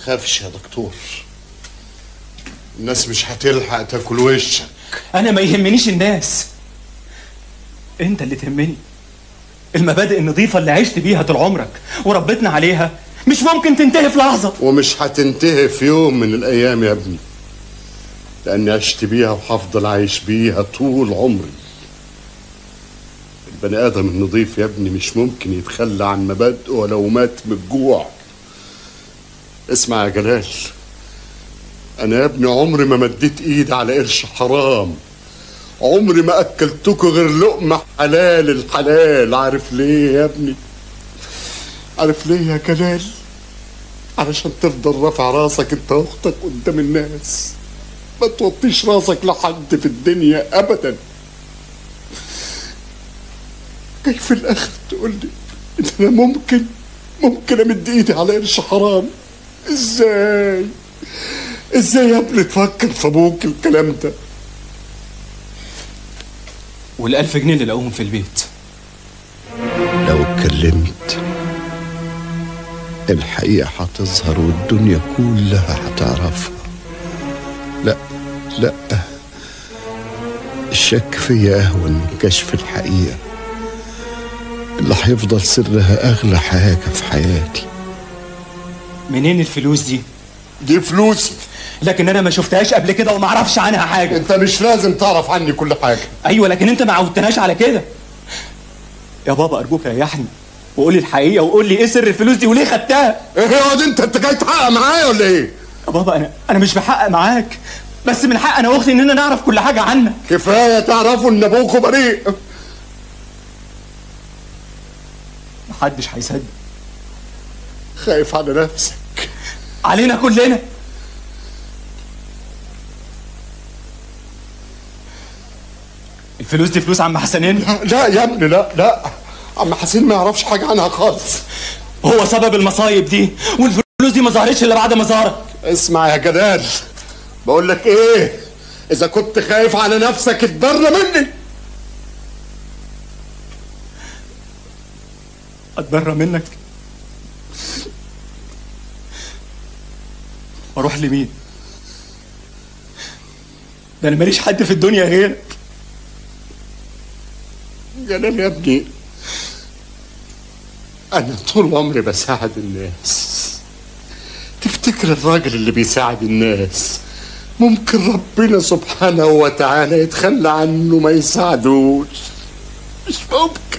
تخافش يا دكتور الناس مش هتلحق تاكل وشك انا ما يهمنيش الناس انت اللي تهمني المبادئ النظيفة اللي عشت بيها طول عمرك وربتنا عليها مش ممكن تنتهي في لحظة ومش هتنتهي في يوم من الايام يا ابني لاني عشت بيها وهفضل عايش بيها طول عمري البني ادم النظيف يا ابني مش ممكن يتخلى عن مبادئه ولو مات من الجوع اسمع يا جلال انا يا ابني عمري ما مديت ايدي على قرش حرام عمري ما اكلتكوا غير لقمه حلال الحلال عارف ليه يا ابني عارف ليه يا جلال علشان تفضل رافع راسك انت واختك قدام الناس ما توطيش راسك لحد في الدنيا ابدا كيف في الاخر تقول لي ان انا ممكن ممكن امد ايدي على قرش حرام ازاي ازاي يا ابني تفكر في ابوك الكلام ده والألف جنيه اللي لقوهم في البيت لو اتكلمت الحقيقة هتظهر والدنيا كلها هتعرفها لا لا الشك فيا أهون من كشف الحقيقة اللي هيفضل سرها أغلى حاجة في حياتي منين الفلوس دي دي فلوسي لكن انا ما شفتهاش قبل كده وما اعرفش عنها حاجة انت مش لازم تعرف عني كل حاجة ايوه لكن انت ما عودتناش على كده يا بابا ارجوك ريحني وقول لي الحقيقه وقول لي ايه سر الفلوس دي وليه خدتها ايه يا انت انت جاي تحقق معايا ولا ايه يا بابا انا انا مش بحقق معاك بس من حق انا واختي اننا نعرف كل حاجه عنك كفاية تعرفوا ان ابوكوا بريء محدش هيصدق خايف على نفسك علينا كلنا الفلوس دي فلوس عم حسنين لا, لا يا ابني لا لا عم حسين ما يعرفش حاجة عنها خالص هو سبب المصايب دي والفلوس دي ما ظهرتش الا بعد ما ظهرت اسمع يا جلال بقول لك ايه اذا كنت خايف على نفسك اتبرى مني اتبرى منك واروح لمين ده انا ماليش حد في الدنيا غيرك جلال يا ابني انا طول عمري بساعد الناس تفتكر الراجل اللي بيساعد الناس ممكن ربنا سبحانه وتعالى يتخلى عنه ما يساعدوش مش ممكن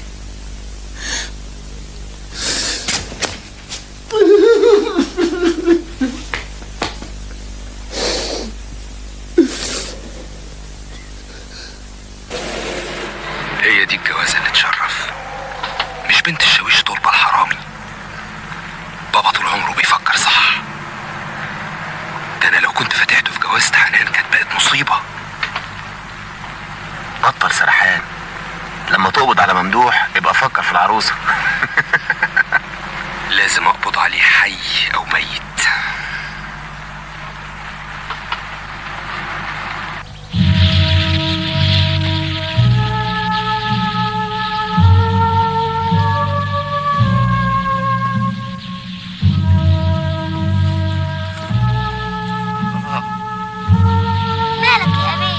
هي دي الجوازة اللي تشرف مش بنت الشاويش طلبة الحرامي بابا طول عمره بيفكر صح ده انا لو كنت فتحته في جوازة حنان كانت بقت مصيبة بطل سرحان لما تقبض على ممدوح يبقى فكر في العروسة لازم اقبض عليه حي او ميت مالك يا أبي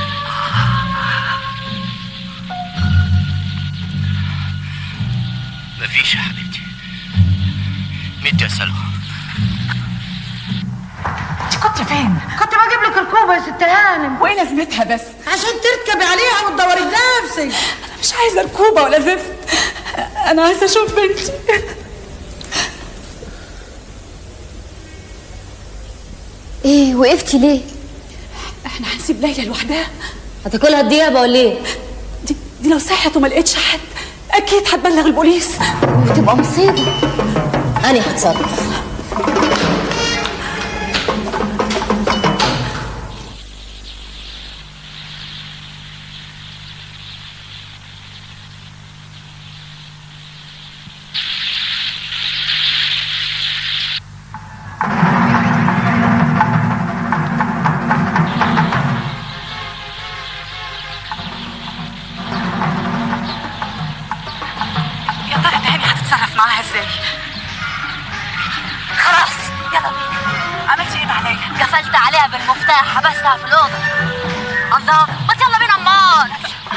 مفيش يا حبيبتي ميت يا سلوى انت كنت فين؟ كنت بجيب لك الكوبا يا ست هانم وايه لازمتها بس؟ عشان تركبي عليها وتدوري بنفسك مش عايزه ركوبه ولا زفت انا عايزه اشوف بنتي ايه وقفتي ليه؟ احنا هنسيب ليلى لوحدها هتاكلها الديابة ولا ايه؟ دي, دي لو صحت وما لقيتش حد اكيد هتبلغ البوليس وتبقى مصيبة أنا هتصرف يا ترى تاني هتتصرف معاها ازاي خلاص يلا بينا عملتي ايه بعليا قفلت عليها بالمفتاح حبستها في الأوضة الله ما يلا بينا امال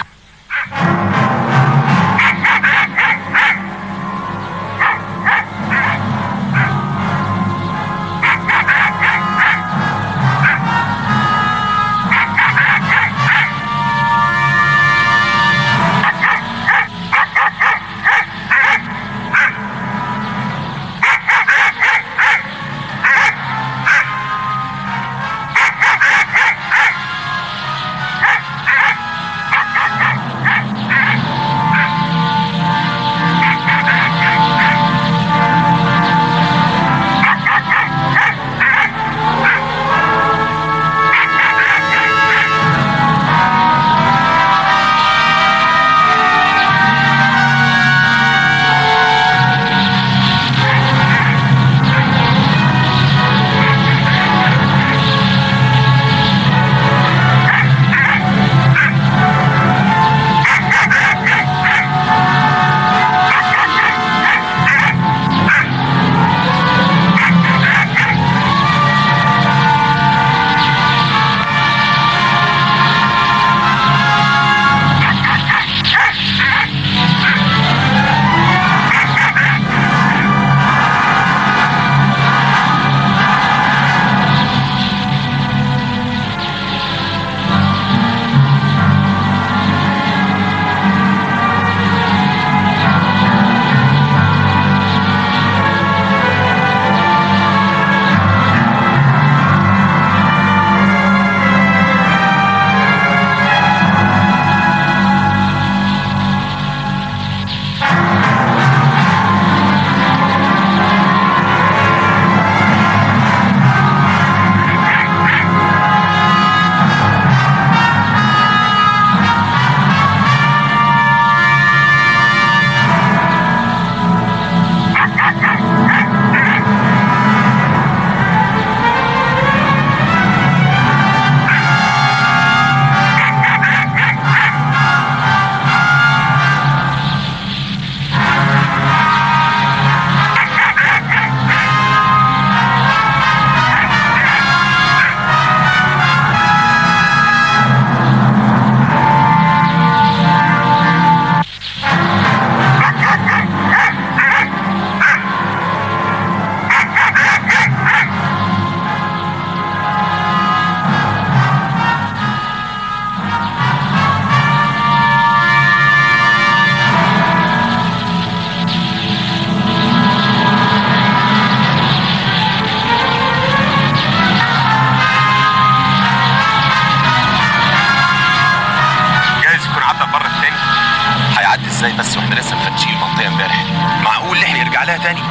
جايز يكون عدى المره التاني هيعدي ازاي بس واحنا لسه مفتشين المنطقه امبارح معقول ان احنا يرجع لها تاني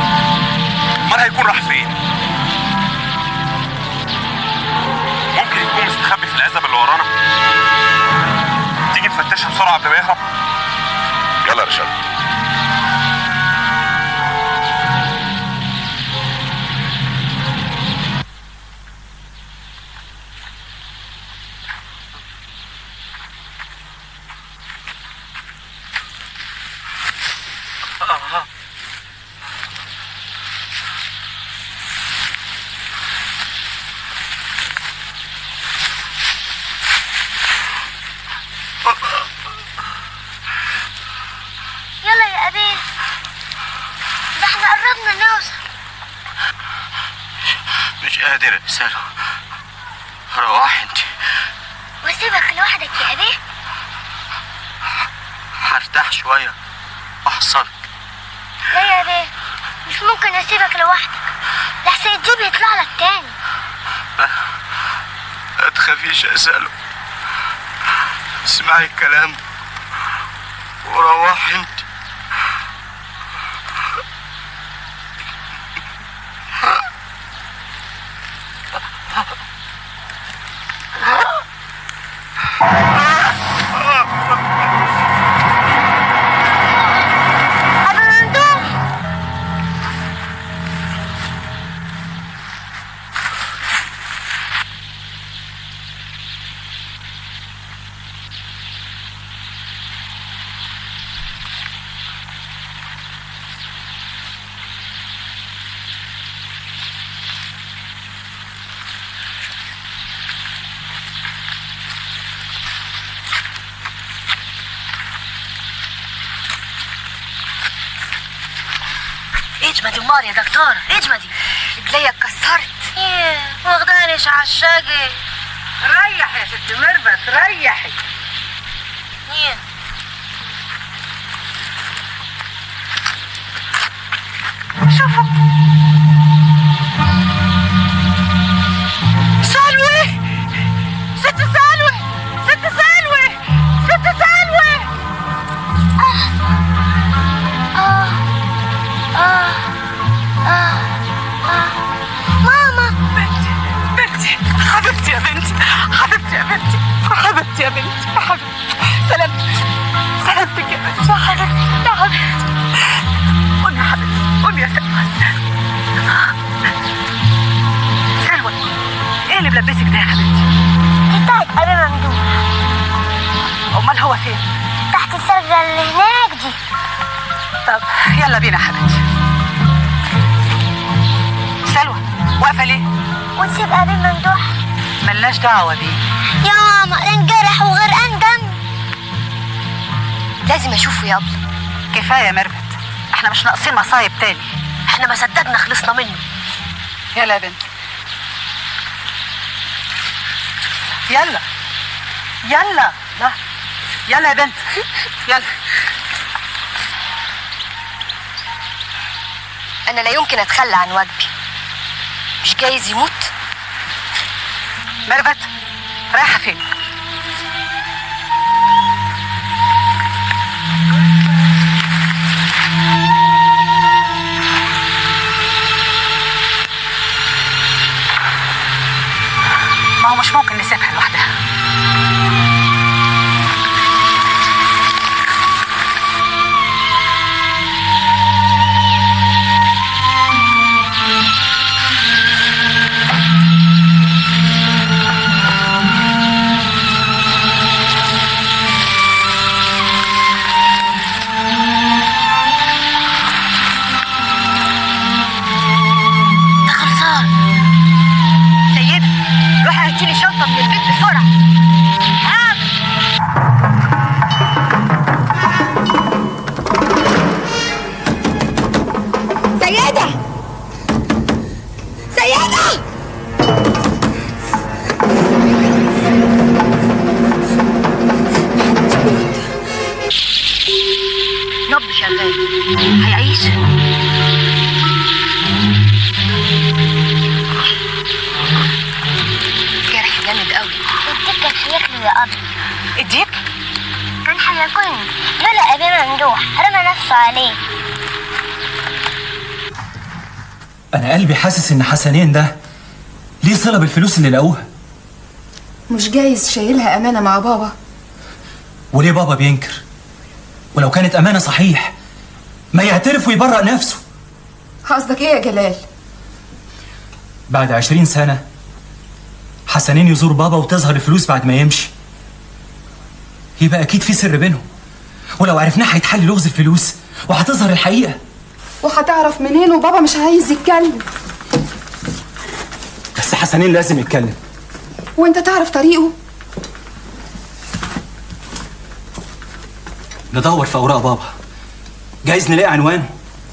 امال هيكون راح فين ممكن يكون مستخبي في العزب اللي ورانا تيجي نفتشها بسرعه قبل ما يهرب يلا يا رشاد يلا يا أبي ده احنا قربنا نوصل مش قادر يا سالم روح انت واسيبك لوحدك يا أبي هرتاح شويه احصل لا يا أبي مش ممكن أسيبك لوحدك لحسن الجيب يطلع لك تاني ما تخافيش يا سالم اسمعي الكلام وروحي انت أبي ممدوح اجمدي ومار يا دكتور اجمدي رجليا اتكسرت ايه واخدانيش عالشاقي ريح يا ست مربت ريحي ايه شوفوا سلوى ست سلوى ست سلوى ست سلوى اه اه اه اه ماما بنتي بنتي حبيبتي يا بنتي حبيبتي يا بنتي حبيبتي يا بنتي حبيبتي سلامتك سلامتك يا بنتي يا حبيبتي يا حبيبتي قومي يا حبيبتي قومي يا سلوى سلوى ايه اللي ملبسك ده يا حبيبتي بتاعت قريبة ممدوح امال هو فين تحت السجة اللي هناك دي طب يلا بينا يا حبيبتي سلوى واقفه ليه ونسيب قريب ممدوح ملناش دعوه بيه يا ماما ده انجرح وغرقان دم لازم اشوفه يابا كفايه يا ميرفت احنا مش ناقصين مصايب تاني احنا ما صدقنا خلصنا منه يلا يا بنت يلا يلا لا يلا يا بنت يلا انا لا يمكن اتخلى عن واجبي مش جايز يموت ميرفت رايحه فين ما هو مش ممكن نسيبها لوحدها ده خلصان سيدة روحي هاتي لي شنطة من البيت بسرعة سيدة سيدة نبض شغال هيعيش جرح جامد قوي الديك كان هياكله يا أبي الديك كان هياكلني لولا أبي ممدوح رمى نفسه عليه انا قلبي حاسس ان حسنين ده ليه صله بالفلوس اللي لقوها مش جايز شايلها أمانة مع بابا وليه بابا بينكر ولو كانت امانه صحيح ما يعترف ويبرأ نفسه قصدك إيه يا جلال؟ بعد عشرين سنة حسنين يزور بابا وتظهر الفلوس بعد ما يمشي يبقى أكيد في سر بينهم ولو عرفناه هيتحل لغز الفلوس وهتظهر الحقيقة وهتعرف منين وبابا مش عايز يتكلم بس حسنين لازم يتكلم وانت تعرف طريقه ندور في أوراق بابا جايز نلاقي عنوانه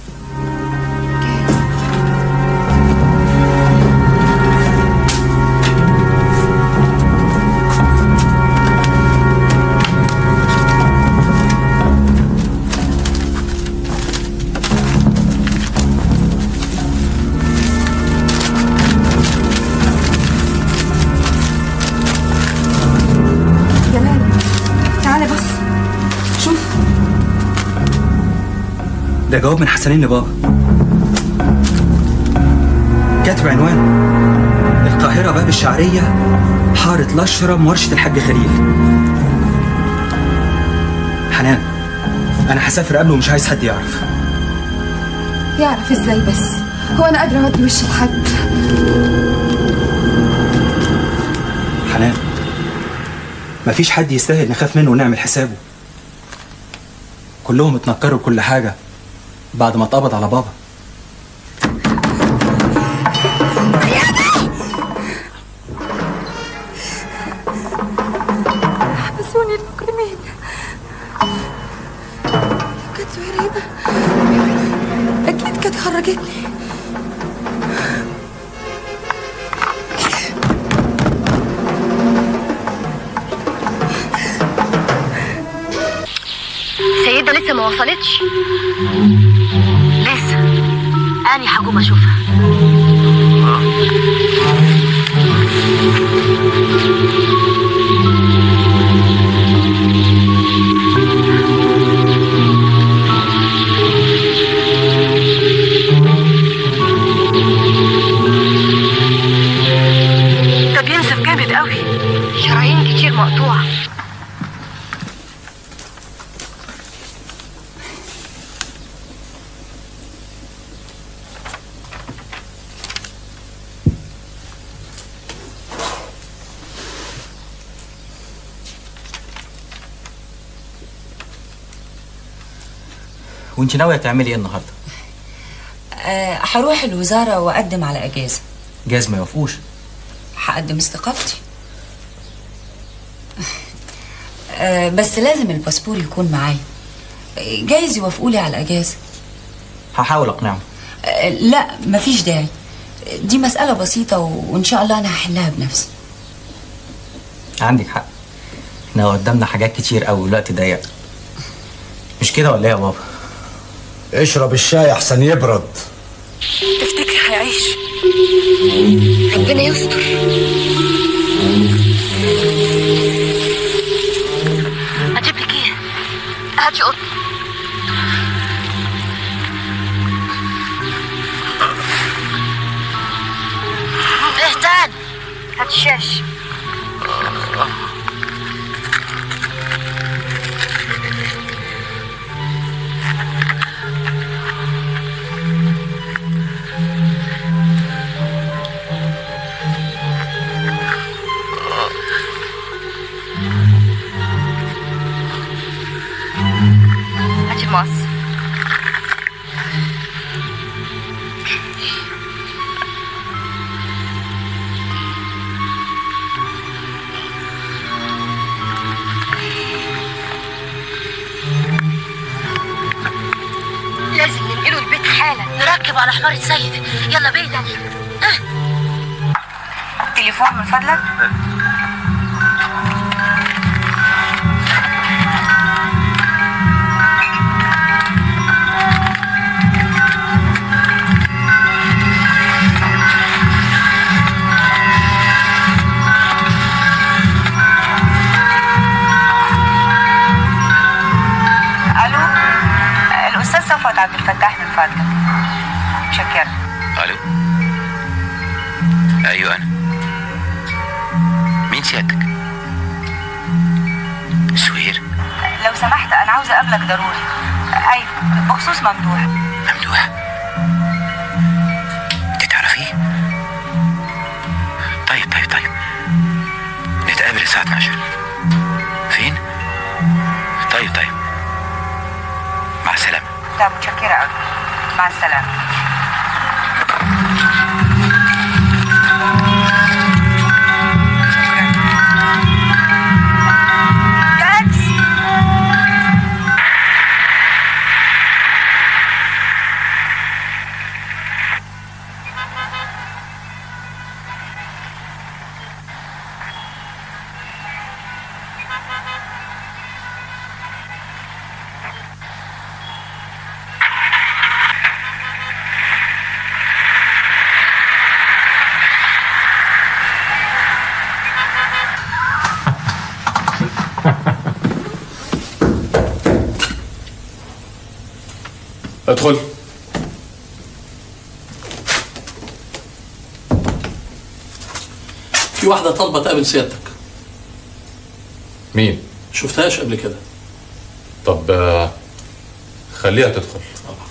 جلال تعالى بص شوف ده جواب من حسنين لبابا كاتب عنوان القاهرة باب الشعرية حارة الأشرم ورشة الحاج خليل حنان أنا هسافر قبله ومش عايز حد يعرف يعرف ازاي بس هو انا قادره اودي وشي لحد حنان مفيش حد يستاهل نخاف منه ونعمل حسابه كلهم اتنكروا كل حاجة بعد ما اتقبض على بابا حبسوني المجرمين لو كانت زهير هبه اكيد كانت خرجتني سيدة لسه ما وصلتش لسه أني هقوم أشوفها ده بينزف جامد قوي شرايين كتير مقطوعة وانت ناويه تعملي ايه النهارده آه، هروح الوزارة وأقدم على أجازة جاز ما يوافقوش هقدم استقالتي آه، بس لازم الباسبور يكون معايا آه، جايز يوافقولي على الأجازة هحاول اقنعهم آه، لا مفيش داعي دي مسألة بسيطة و- وإن شاء الله أنا هحلها بنفسي عندك حق احنا قدامنا حاجات كتير قوي والوقت ضيق مش كده ولا ايه يا بابا اشرب الشاي احسن يبرد تفتكري هيعيش ربنا يستر أجيب لك إيه؟ هاتي قط إهتان هات الشاش هاتي المقص لازم ننقله البيت حالا نركب على حمار السيد يلا بينا تليفون من فضلك الو الاستاذ صفوت عبد الفتاح من فضلك شكرا الو ايوه انا مين سيادتك سوير لو سمحت انا عاوزه اقابلك ضروري ايوه بخصوص ممدوح ممدوح انت تعرفيه طيب طيب طيب نتقابل الساعة 12 فين؟ طيب طيب مع السلامة لا متشكره قوي مع السلامه تاكسي ادخل في واحدة طالبة تقابل سيادتك مين شفتهاش قبل كده طب آه، خليها تدخل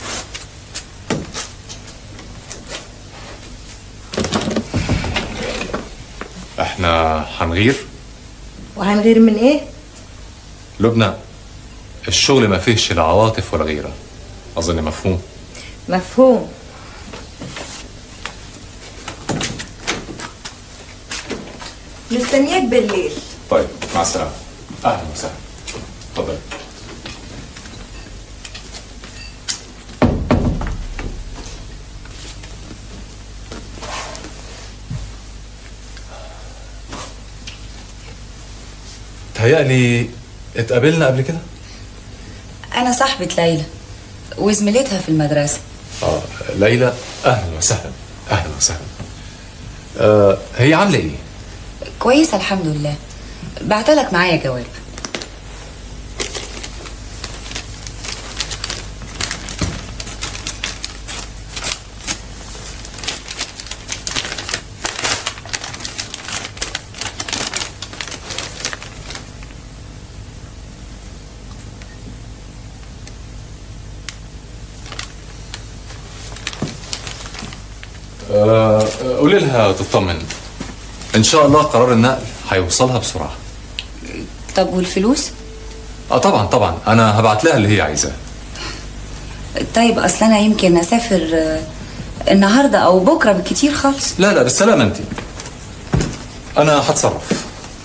احنا هنغير وهنغير من ايه؟ لبنى الشغل ما فيهش لا عواطف ولا غيره اظن مفهوم مفهوم مستنياك بالليل طيب مع السلامه اهلا وسهلا اتفضل متهيألي اتقابلنا قبل كده انا صاحبة ليلى وزميلتها في المدرسة اه ليلى اهلا وسهلا اهلا وسهلا آه هي عامله ايه كويسة الحمد لله بعتلك معايا جواب آه قولي لها تطمن ان شاء الله قرار النقل هيوصلها بسرعه طب والفلوس اه طبعا طبعا انا هبعت لها اللي هي عايزاه طيب اصل انا يمكن اسافر آه، النهارده او بكره بالكتير خالص لا لا بالسلامه انت انا هتصرف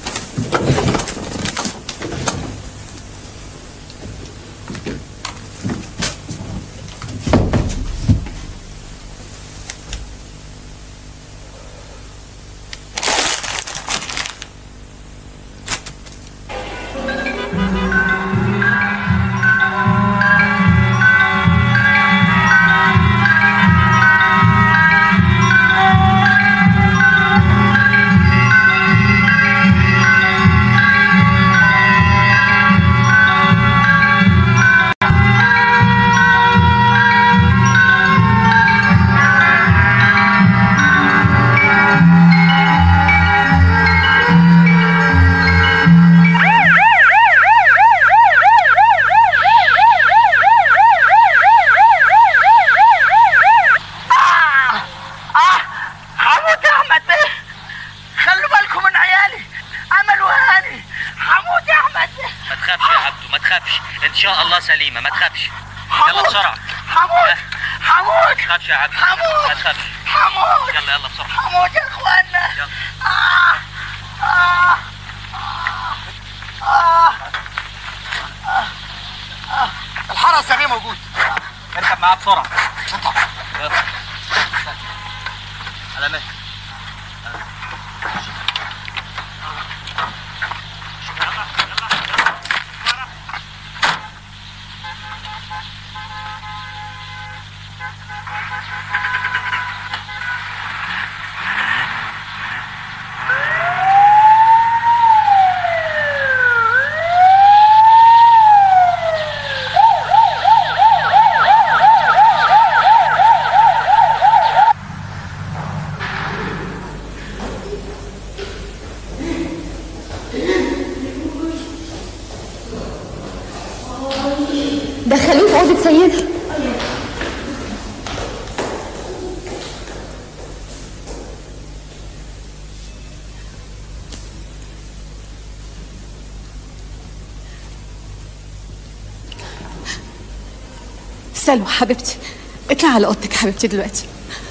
حموت يا احمد بيه خلوا بالكم من عيالي عملوا هاني حموت يا احمد ما تخافش يا عبدو ما تخافش ان شاء الله سليمه ما تخافش يلا حمود. بسرعه حمود حمود ما تخافش يا عبدو حمود. ما تخافش حمود يلا يلا بسرعه حمود يا اخوانا يلا. آه. آه. آه. آه. الحرس يا بيه موجود اركب معاه بسرعه يلا على مهلك دخلوه في اوضه سيدة سلوى حبيبتي اطلعي على اوضتك حبيبتي دلوقتي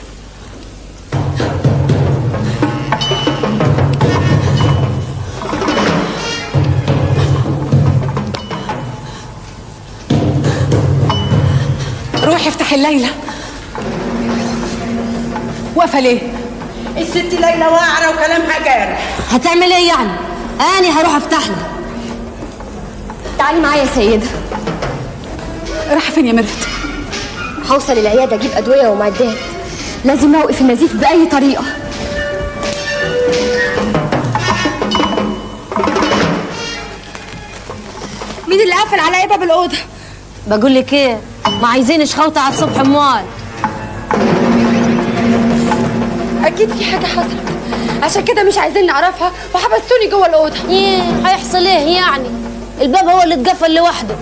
روحي افتحي الليلة واقفة ليه؟ الست ليلى واعرة وكلامها جارح هتعمل ايه يعني؟ اني هروح افتح له تعالي معايا يا سيدة رايحة فين يا ميرفت؟ هوصل العيادة اجيب ادوية ومعدات لازم اوقف النزيف بأي طريقة مين اللي قفل على باب الاوضه بقول لك ايه ما عايزينش خوته على الصبح اموال اكيد في حاجة حصلت عشان كده مش عايزين نعرفها وحبستوني جوه الأوضة ايه هيحصل ايه يعني الباب هو اللي اتقفل لوحده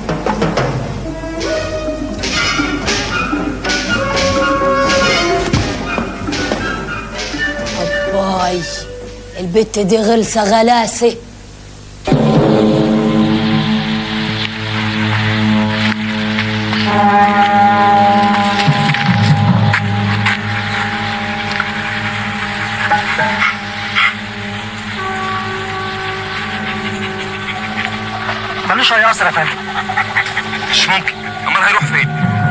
باي البت دي غلسه غلاسه ملوش اي اثر يا فندم مش ممكن امال هيروح فين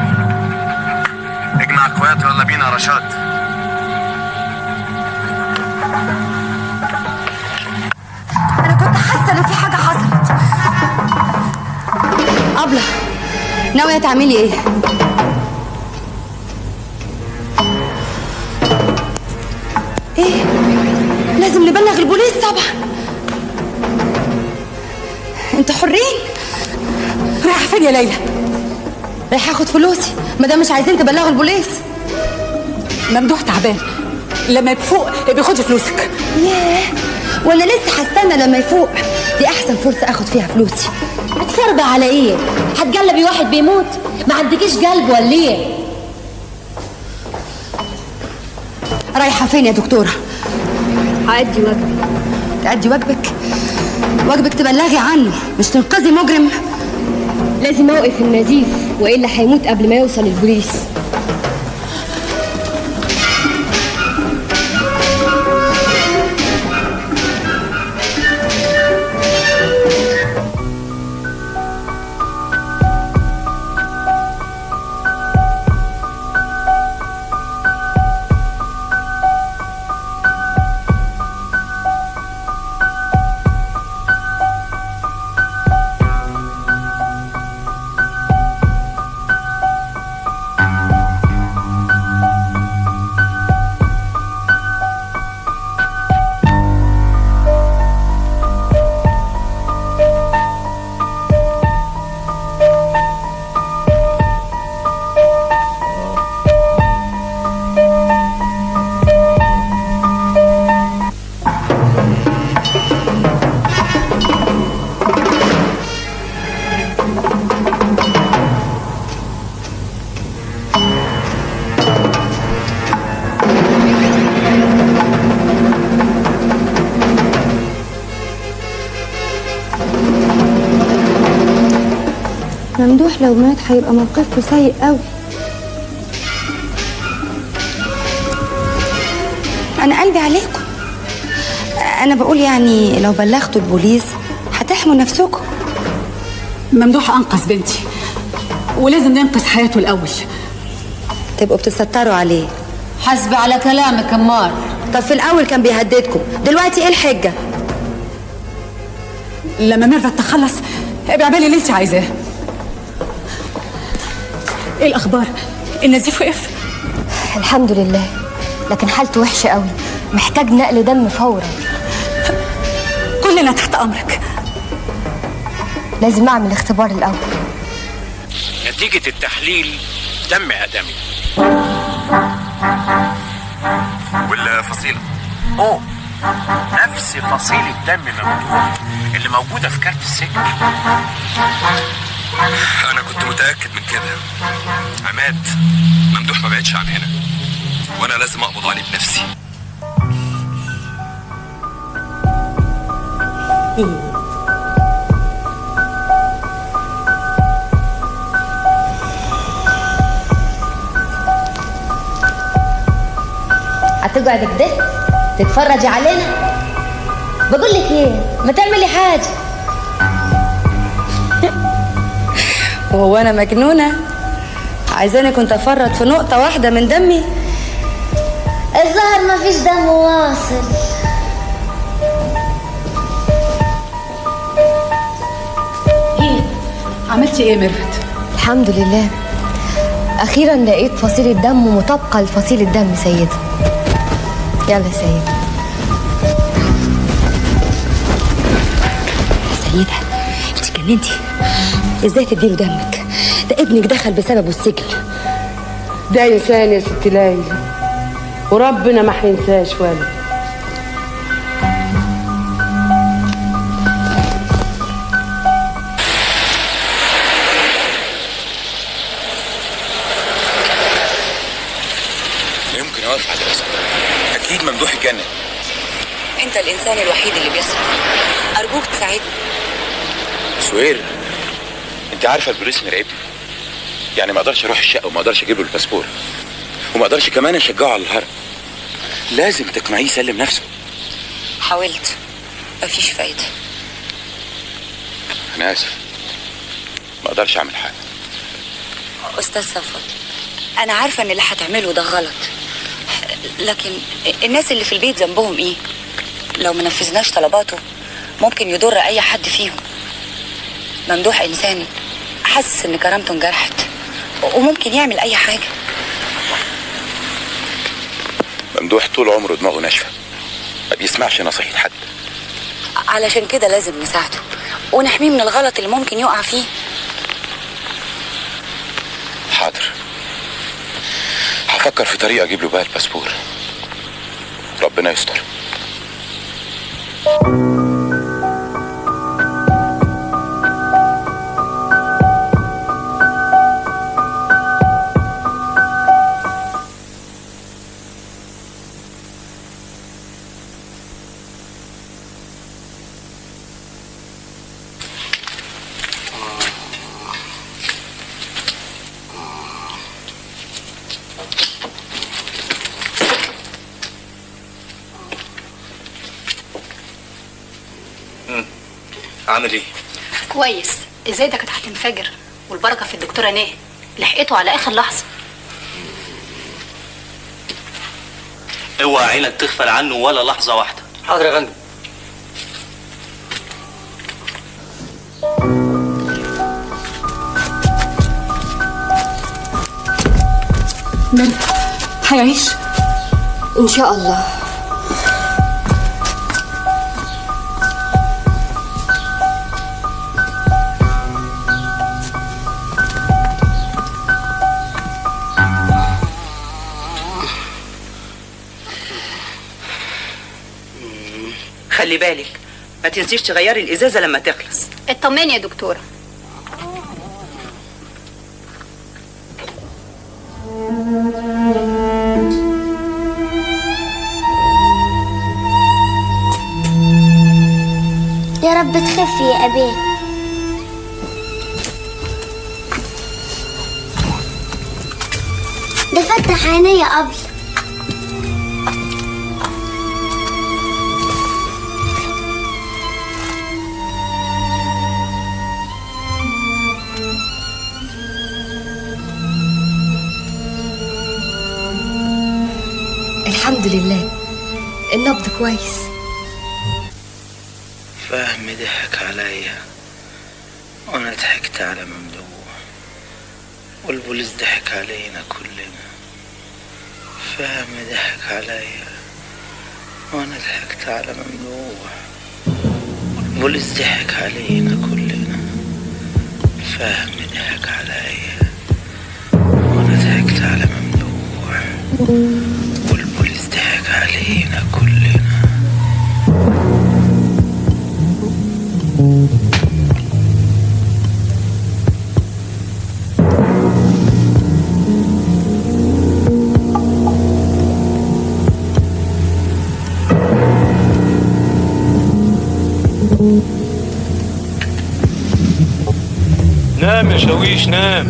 اجمع الكويات ويلا بينا يا رشاد أنا كنت حاسه ان في حاجه حصلت ابله ناويه تعملي ايه ايه لازم نبلغ البوليس طبعا انتوا حرين رايحه فين يا ليلى رايحه اخد فلوسي ما دام مش عايزين تبلغوا البوليس ممدوح تعبان لما يفوق بياخد فلوسك ياه وانا لسه هستنى لما يفوق دي احسن فرصه اخد فيها فلوسي بتصربع على ايه هتجلبي واحد بيموت ما عندكيش قلب ولا ايه رايحه فين يا دكتوره هأدي واجبي تأدي واجبك واجبك تبلغي عنه مش تنقذي مجرم لازم اوقف النزيف والا هيموت قبل ما يوصل البوليس ممدوح لو مات هيبقى موقفكم سيء قوي انا قلبي عليكم انا بقول يعني لو بلغتوا البوليس هتحموا نفسكم ممدوح انقذ بنتي ولازم ننقذ حياته الاول تبقوا بتستروا عليه حسب على كلامك امار طب في الاول كان بيهددكم دلوقتي ايه الحجه لما ميرفت تخلص ابقى اعملي اللي انت عايزاه ايه الاخبار النزيف وقف الحمد لله لكن حالته وحشه قوي محتاج نقل دم فورا كلنا تحت امرك لازم اعمل اختبار الاول نتيجة التحليل دم آدمي والفصيلة اوه نفس فصيلة دم ممدوح اللي موجودة في كارت السجن انا كنت متاكد من كده عماد ممدوح ما بعدش عن هنا وانا لازم اقبض عليه بنفسي هتقعد كده تتفرجي علينا بقول لك ايه ما تعملي حاجه وهو انا مجنونه عايزاني كنت افرط في نقطه واحده من دمي الظهر ما فيش دم واصل ايه عملتي ايه ميرفت الحمد لله اخيرا لقيت فصيله دم مطابقه لفصيله دم سيده يلا يا سيده سيده انت جننتي ازاي تديله دمك ده ابنك دخل بسببه السجن ده انسان يا ست ليلى وربنا ما هينساش ولد لا يمكن اوافق على الاسم اكيد ممدوح اتجنن انت الانسان الوحيد اللي بيصرف ارجوك تساعدني سهير انت عارفه البوليس مراقبني يعني ما اقدرش اروح الشقه وما اقدرش اجيب له الباسبور وما اقدرش كمان اشجعه على الهرب لازم تقنعيه يسلم نفسه حاولت مفيش فايده انا اسف ما اقدرش اعمل حاجه استاذ صفوت انا عارفه ان اللي هتعمله ده غلط لكن الناس اللي في البيت ذنبهم ايه لو ما نفذناش طلباته ممكن يضر اي حد فيهم ممدوح انسان حاسس ان كرامته انجرحت وممكن يعمل اي حاجه ممدوح طول عمره دماغه ناشفه ما بيسمعش نصيحه حد علشان كده لازم نساعده ونحميه من الغلط اللي ممكن يقع فيه حاضر هفكر في طريقه اجيب له بقى الباسبور ربنا يستر عامل ايه؟ كويس ازاي ده كانت هتنفجر والبركه في الدكتوره ناهي لحقته على اخر لحظه اوعى عينك تغفل عنه ولا لحظه واحده حاضر يا فندم نرد هيعيش ان شاء الله خلي بالك ما تنسيش تغيري الازازه لما تخلص اطمني يا دكتوره يا رب تخفي يا أبي ده فتح عيني قبل الحمد لله النبض كويس فهمي ضحك عليا وانا ضحكت على ممدوح والبوليس ضحك علينا كلنا فهمي ضحك عليا وانا ضحكت على ممدوح والبوليس ضحك علينا كلنا فهمي ضحك عليا وانا ضحكت على ممدوح والبوليس ضحك علينا كلنا نام يا شاويش نام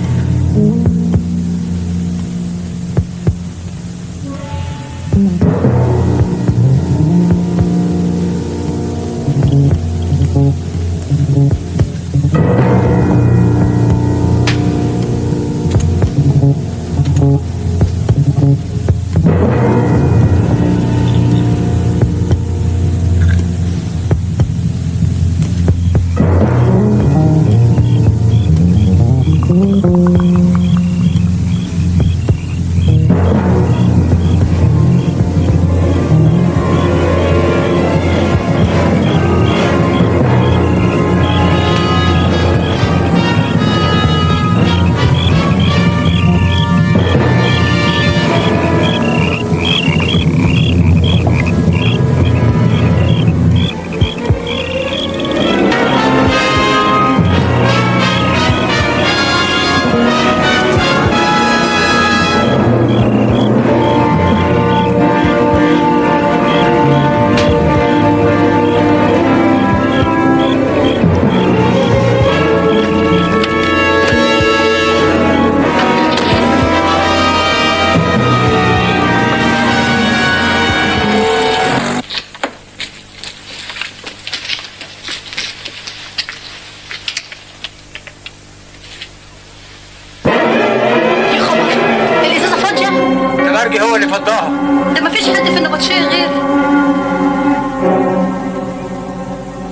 الازازه فاضيه ده مرجي هو اللي فضاها ده مفيش حد في النبطشيه غيري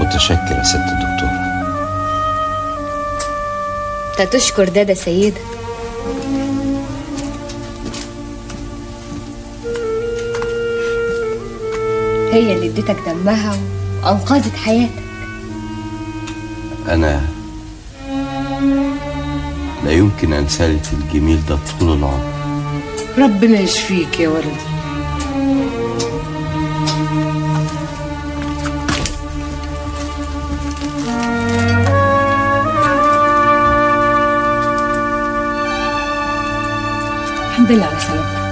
متشكر يا ست الدكتورة انت تشكر دادا سيدة هي اللي اديتك دمها وانقذت حياتك أنا لا يمكن أنسى لك الجميل ده طول العمر ربنا يشفيك يا ولدي الحمد لله على سلامتك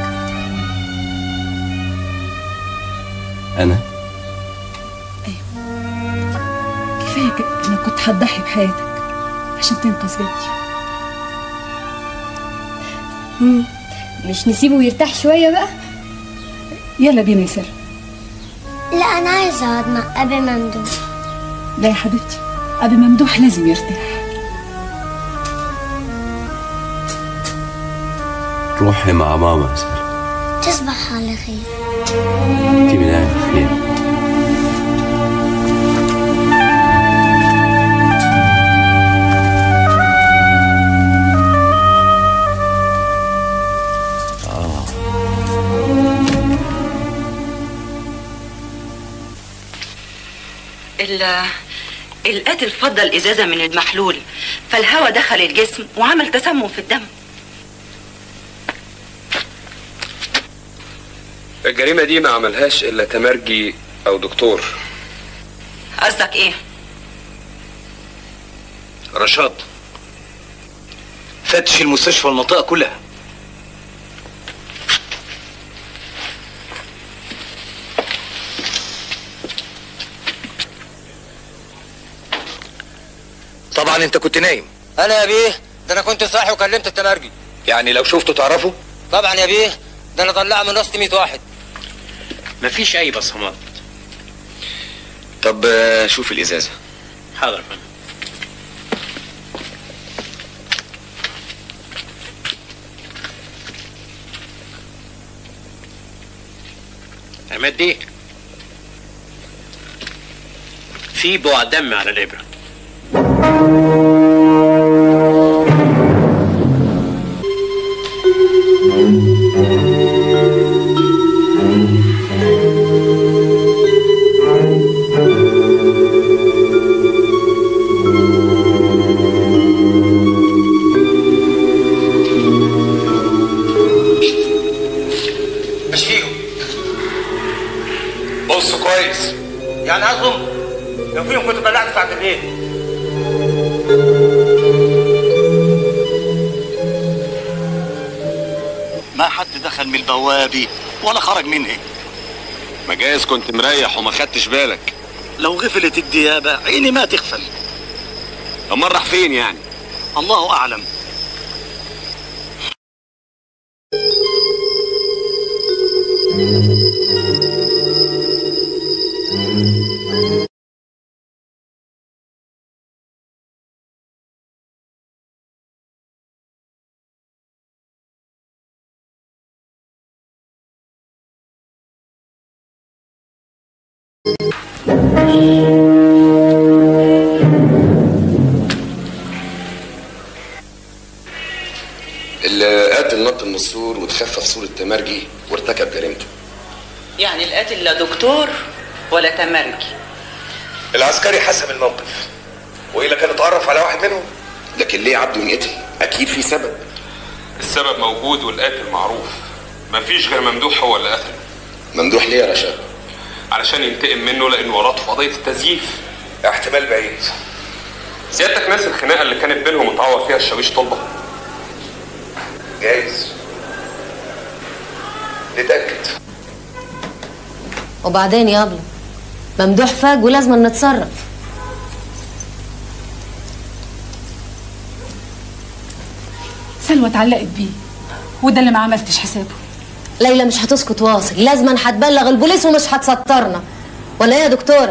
أنا كفايه كده انك كنت هتضحي بحياتك عشان تنقذ بنتي مم. مش نسيبه يرتاح شوية بقى يلا بينا يا ساره لا انا عايزه اقعد مع ابي ممدوح لا يا حبيبتي ابي ممدوح لازم يرتاح روحي مع ماما يا سارة تصبح على خير أنت من أهل الخير ال- القاتل فضل ازازه من المحلول فالهواء دخل الجسم وعمل تسمم في الدم الجريمة دي ما عملهاش إلا تمرجي أو دكتور قصدك ايه رشاد فتش المستشفى والمنطقة كلها طبعا انت كنت نايم انا يا بيه ده انا كنت صاحي وكلمت التمرجي يعني لو شفته تعرفه طبعا يا بيه ده انا طلع من راسي 100 واحد مفيش اي بصمات طب آه، شوف الازازة حاضر يا فندم عماد دي في بقع دم على الابره مش فيهم بص كويس يعني اظن لو فيهم كنت طلعت ساعة الليل ما حد دخل من البوابة ولا خرج منها ما جايز كنت مريح وما خدتش بالك لو غفلت الديابة عيني ما تغفل أمال راح فين يعني الله أعلم اللي قاتل نط من السور وتخفف صورة تمرجي وارتكب جريمته يعني القاتل لا دكتور ولا تمرجي العسكري حسب الموقف وإلا كان اتعرف على واحد منهم لكن ليه عبده ينقتل؟ أكيد في سبب السبب موجود والقاتل معروف مفيش غير ممدوح هو اللي قتله ممدوح ليه يا رشاد؟ علشان ينتقم منه لأنه وراته في قضية التزييف احتمال بعيد سيادتك ناس الخناقة اللي كانت بينهم اتعور فيها الشاويش طلبة جايز نتأكد وبعدين يا ابله ممدوح فاج ولازم نتصرف سلوى اتعلقت بيه وده اللي ما عملتش حسابه ليلى مش هتسكت واصل لازم هتبلغ البوليس ومش هتسترنا ولا ايه يا دكتوره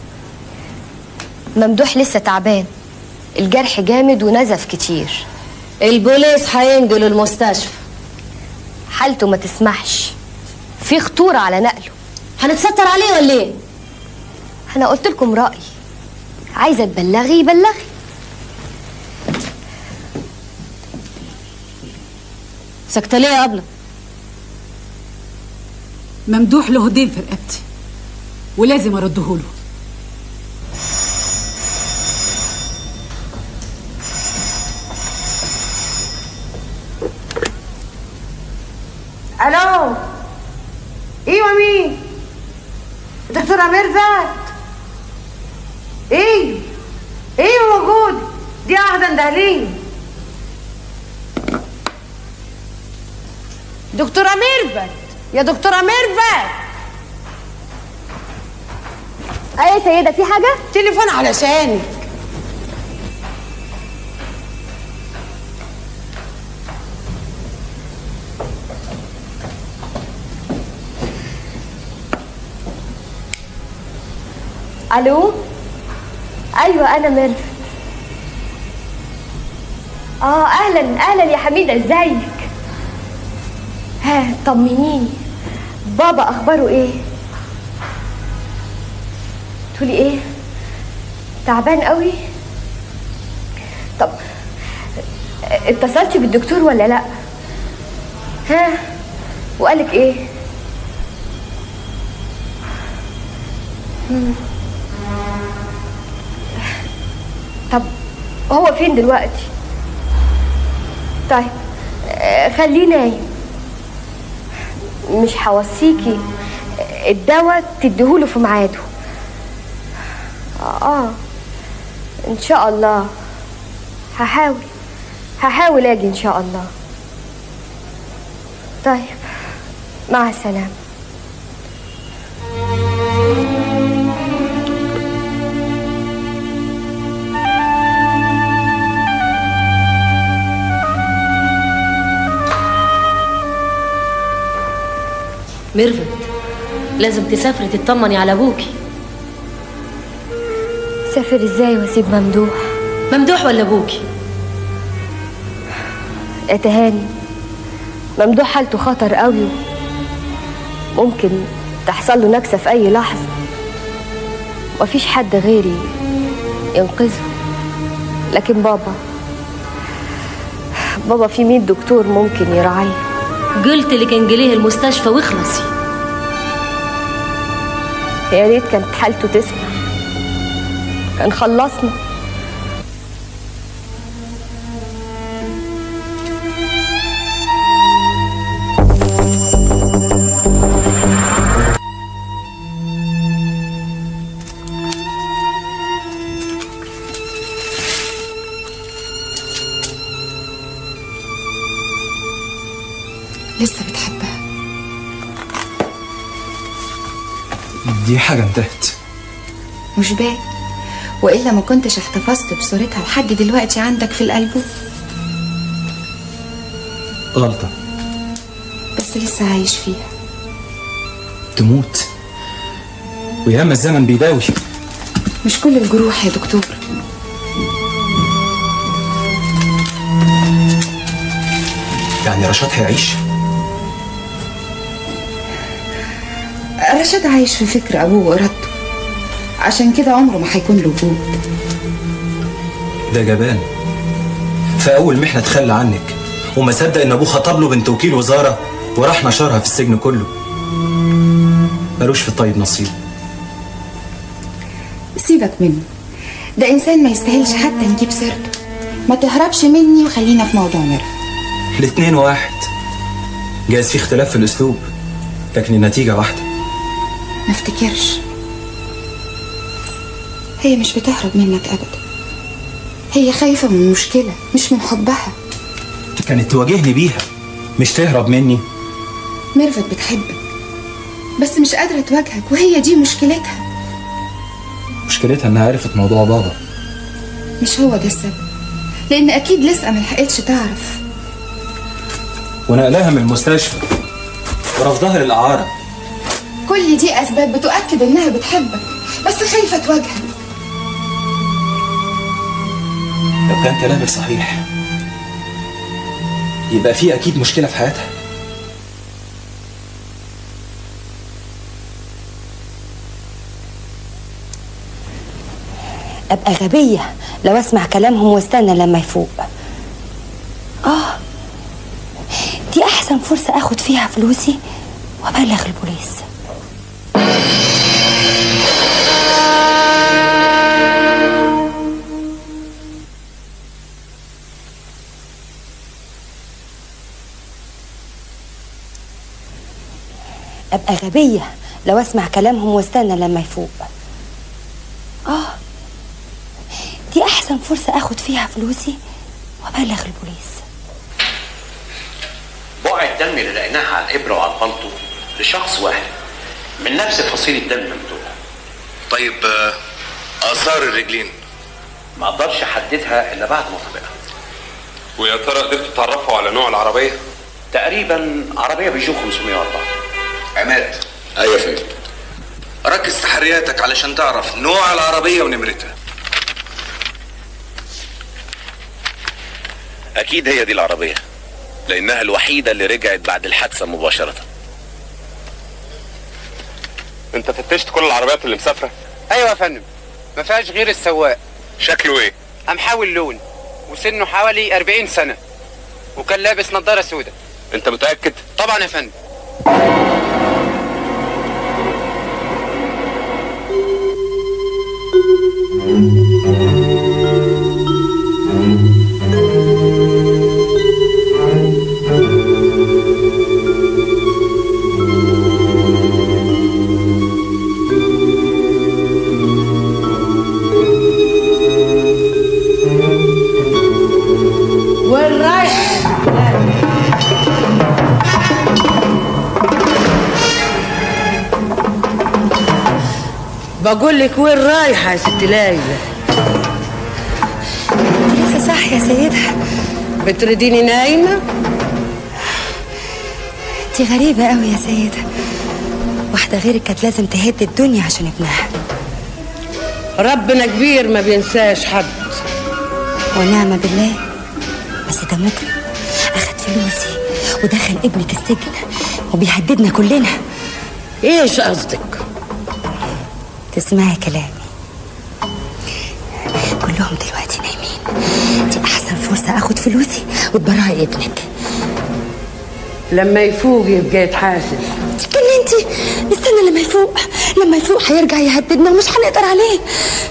ممدوح لسه تعبان الجرح جامد ونزف كتير البوليس هينقل المستشفى حالته ما تسمحش في خطورة على نقله هنتستر عليه ولا ايه انا قلت لكم رأيي عايزه تبلغي بلغي سكتة ليه يا أبلة ممدوح له دين في رقبتي ولازم ارده له الو ايوه مين دكتوره ميرفت ايوه ايوه موجود دي قاعده ندهلين دكتوره ميرفت يا دكتوره ميرفت ايه يا سيده في حاجه تليفون علشانك الو ايوه انا ميرفت اه اهلا اهلا يا حميده ازيك ها طمنيني بابا اخباره ايه تقولي ايه تعبان قوي طب اتصلتي بالدكتور ولا لا ها وقالك ايه مم. طب هو فين دلوقتي طيب آه، خليه نايم مش هوصيكي الدواء تديهوله في ميعاده اه ان شاء الله هحاول هحاول اجي ان شاء الله طيب مع السلامه ميرفت لازم تسافري تطمني على ابوكي سافر ازاي واسيب ممدوح ممدوح ولا ابوكي يا تهاني ممدوح حالته خطر قوي ممكن تحصل له نكسة في أي لحظة مفيش حد غيري ينقذه لكن بابا بابا في مية دكتور ممكن يراعيه قلت لك انجليه المستشفى واخلصي يا ريت كانت حالته تسمع كان خلصنا لسه بتحبها دي حاجة انتهت مش باين والا ما كنتش احتفظت بصورتها لحد دلوقتي عندك في الالبوم غلطة بس لسه عايش فيها تموت وياما الزمن بيداوي مش كل الجروح يا دكتور يعني رشاد هيعيش رشاد عايش في فكر ابوه وارادته عشان كده عمره ما هيكون له وجود ده جبان في أول محنة تخلى عنك وما صدق إن أبوه خطب له بنت وكيل وزارة وراح نشرها في السجن كله ملوش في الطيب نصيب سيبك منه ده انسان ما يستاهلش حتى نجيب سيرته ما تهربش مني وخلينا في موضوع ميرفت الاتنين واحد جايز في اختلاف في الأسلوب لكن النتيجة واحدة ما افتكرش هي مش بتهرب منك ابدا هي خايفه من المشكله مش من حبها كانت تواجهني بيها مش تهرب مني ميرفت بتحبك بس مش قادره تواجهك وهي دي مشكلتها مشكلتها إنها عرفت موضوع بابا مش هو ده السبب لان اكيد لسه ما لحقتش تعرف ونقلها من المستشفى ورفضها للإعارة كل دي اسباب بتؤكد انها بتحبك بس خايفه تواجهك لو كان كلامك صحيح يبقى في أكيد مشكلة في حياتها ابقى غبيه لو اسمع كلامهم واستنى لما يفوق اه دي احسن فرصه اخد فيها فلوسي وابلغ البوليس ابقى غبيه لو اسمع كلامهم واستنى لما يفوق اه دي احسن فرصه اخد فيها فلوسي وابلغ البوليس بقع الدم اللي لقيناها على الابره وعلى البلطو لشخص واحد من نفس فصيل الدم ممدوح طيب آه، اثار الرجلين ما اقدرش احددها الا بعد ما طبقها ويا ترى قدرتوا تعرفوا على نوع العربيه تقريبا عربيه بيجو 504 عماد ايوه يا فندم ركز تحرياتك علشان تعرف نوع العربيه ونمرتها اكيد هي دي العربيه لانها الوحيده اللي رجعت بعد الحادثه مباشره انت فتشت كل العربيات اللي مسافره ايوه يا فندم ما فيهاش غير السواق شكله ايه محاول لون وسنه حوالي 40 سنه وكان لابس نظاره سوداء انت متاكد طبعا يا فندم وين رايح بقول لك وين رايحه يا ست ليلى لسه صح يا سيدة بتريديني نايمه دي غريبة قوي يا سيدة واحدة غيرك كانت لازم تهد الدنيا عشان ابنها ربنا كبير ما بينساش حد ونعم بالله بس ده مجرم أخد فلوسي ودخل ابنك السجن وبيهددنا كلنا ايش قصدك تسمعي كلامي كلهم دلوقتي نايمين دي أحسن فرصة أخد فلوسي وتبرعي ابنك لما يفوق يبقى يتحاسب اتكلمتي استنى لما يفوق لما يفوق هيرجع يهددنا ومش هنقدر عليه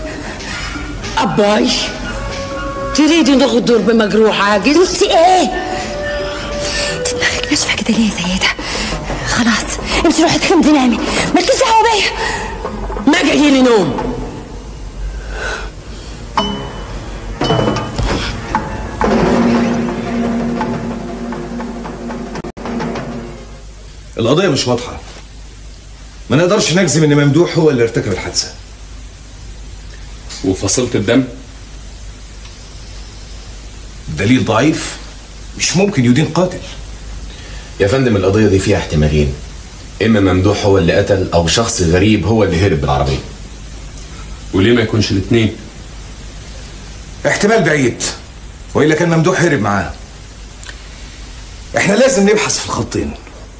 أباي تريدي نغدر بمجروح عاجز انت ايه انت دماغك ناشفه كده ليه يا سيدة خلاص امشي روحي تخمدي نامي مالكيش دعوه بيا ما جاي لي نوم القضية مش واضحة ما نقدرش نجزم ان ممدوح هو اللي ارتكب الحادثة وفصيله الدم دليل ضعيف مش ممكن يدين قاتل يا فندم القضية دي فيها احتمالين إما ممدوح هو اللي قتل أو شخص غريب هو اللي هرب بالعربية وليه ما يكونش الاثنين احتمال بعيد والا كان ممدوح هرب معاه احنا لازم نبحث في الخطين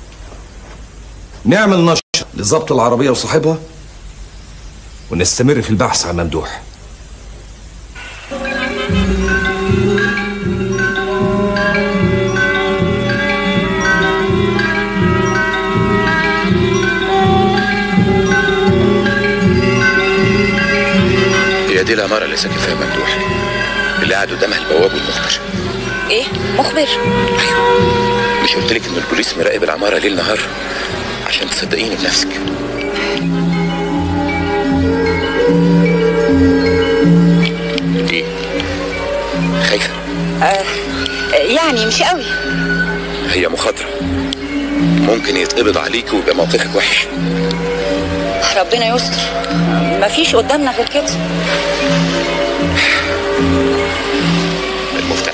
نعمل نشر لضبط العربية وصاحبها ونستمر في البحث عن ممدوح هي دي العماره اللي ساكن فيها ممدوح اللي قاعد قدامها البواب والمخبر ايه مخبر مش قلت لك ان البوليس مراقب العماره ليل نهار عشان تصدقيني بنفسك ايه خايفه آه يعني مش قوي هي مخاطره ممكن يتقبض عليك ويبقى موقفك وحش ربنا يستر مفيش قدامنا غير كده المفتاح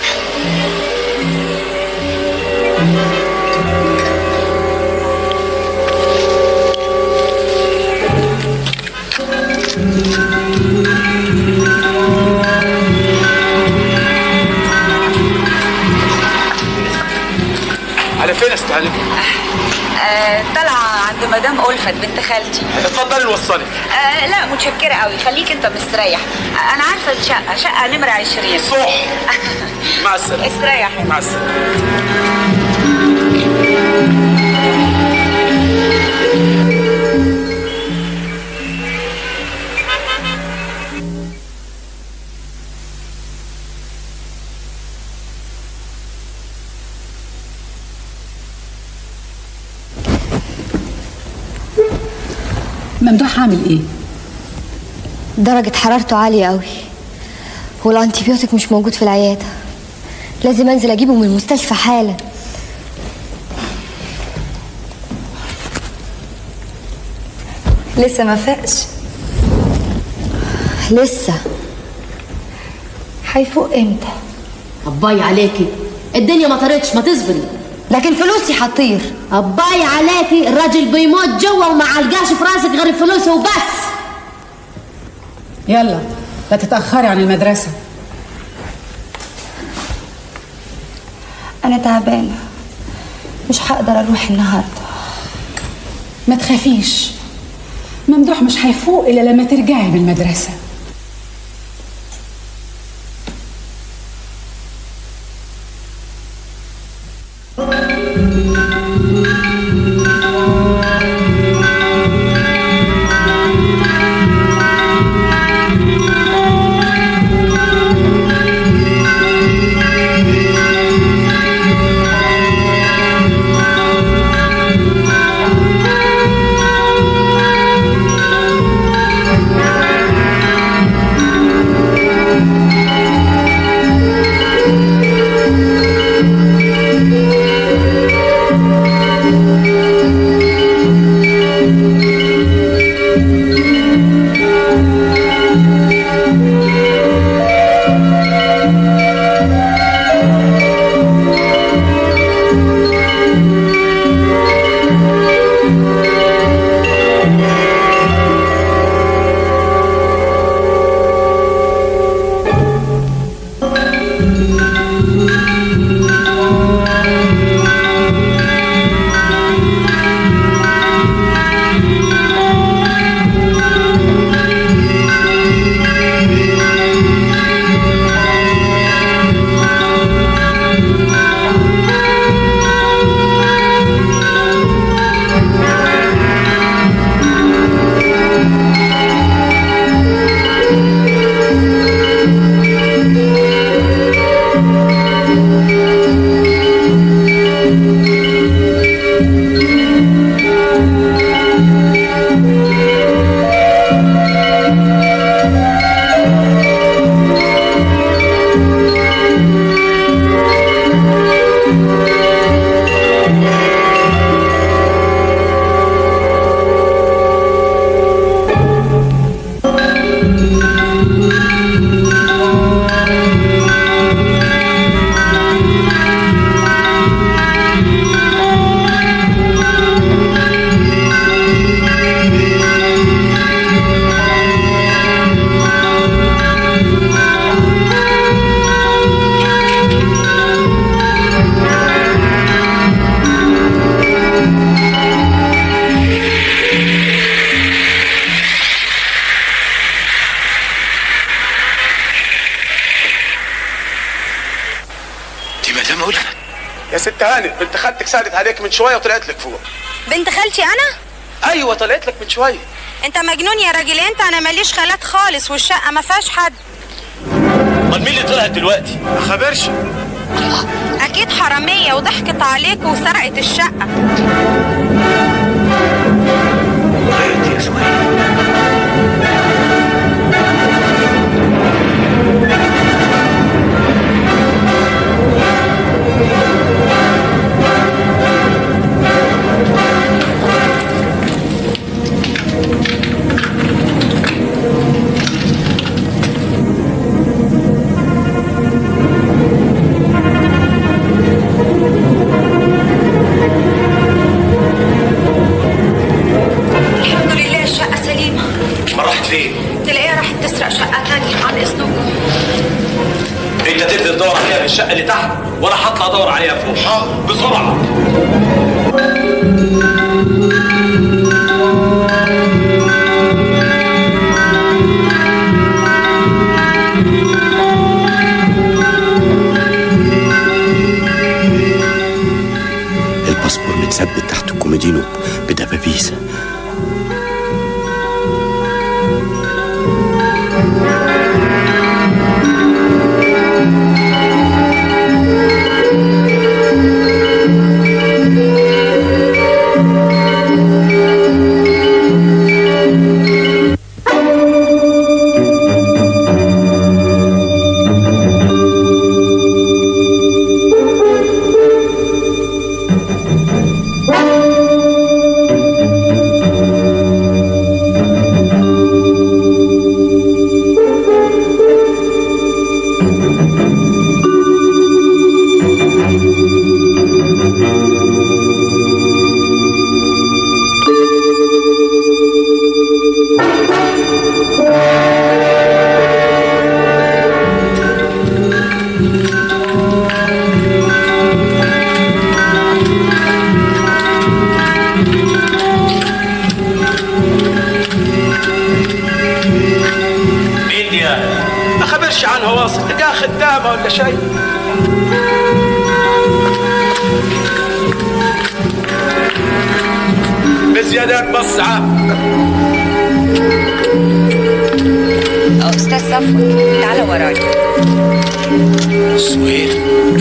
على فين استعلم آه طالعه عند مدام ألفت بنت خالتي اتفضلي وصلي آه لا متشكرة قوي خليك انت مستريح آه، انا عارفة الشقة شقة نمرة 20 صح مع السلامة استريح مع السلامة ممدوح عامل ايه؟ درجة حرارته عالية قوي والانتيبيوتيك مش موجود في العيادة لازم انزل اجيبه من المستشفى حالا لسه ما فاقش لسه هيفوق امتى أباي عليكي الدنيا ما طرتش ما تصبري لكن فلوسي هتطير أباي عليكي الراجل بيموت جوا وما علقاش في راسك غير الفلوس وبس يلا لا تتأخري عن المدرسة انا تعبانه مش هقدر اروح النهارده ما تخافيش ممدوح مش هيفوق إلا لما ترجعي من المدرسة دي مدام ألفت يا ست هانئ بنت خالتك سالت عليك من شويه وطلعت لك فوق بنت خالتي انا ايوه طلعت لك من شويه انت مجنون يا راجل انت انا ماليش خالات خالص والشقه ما فيهاش حد امال مين اللي طلعت دلوقتي ما خبرش اكيد حراميه وضحكت عليك وسرقت الشقه الحمد لله الشقه سليمه ما راحت فين تلاقيها راحت تسرق شقه تانية عن اذنكم انت تنزل تدور عليها في الشقه اللي تحت وانا هطلع ادور عليها فوق بسرعه مين دي ما خبرش عنها واصل تلقاها خدامه ولا شيء بزيادات بصعة استاذ صفوت تعالى ورايا سوير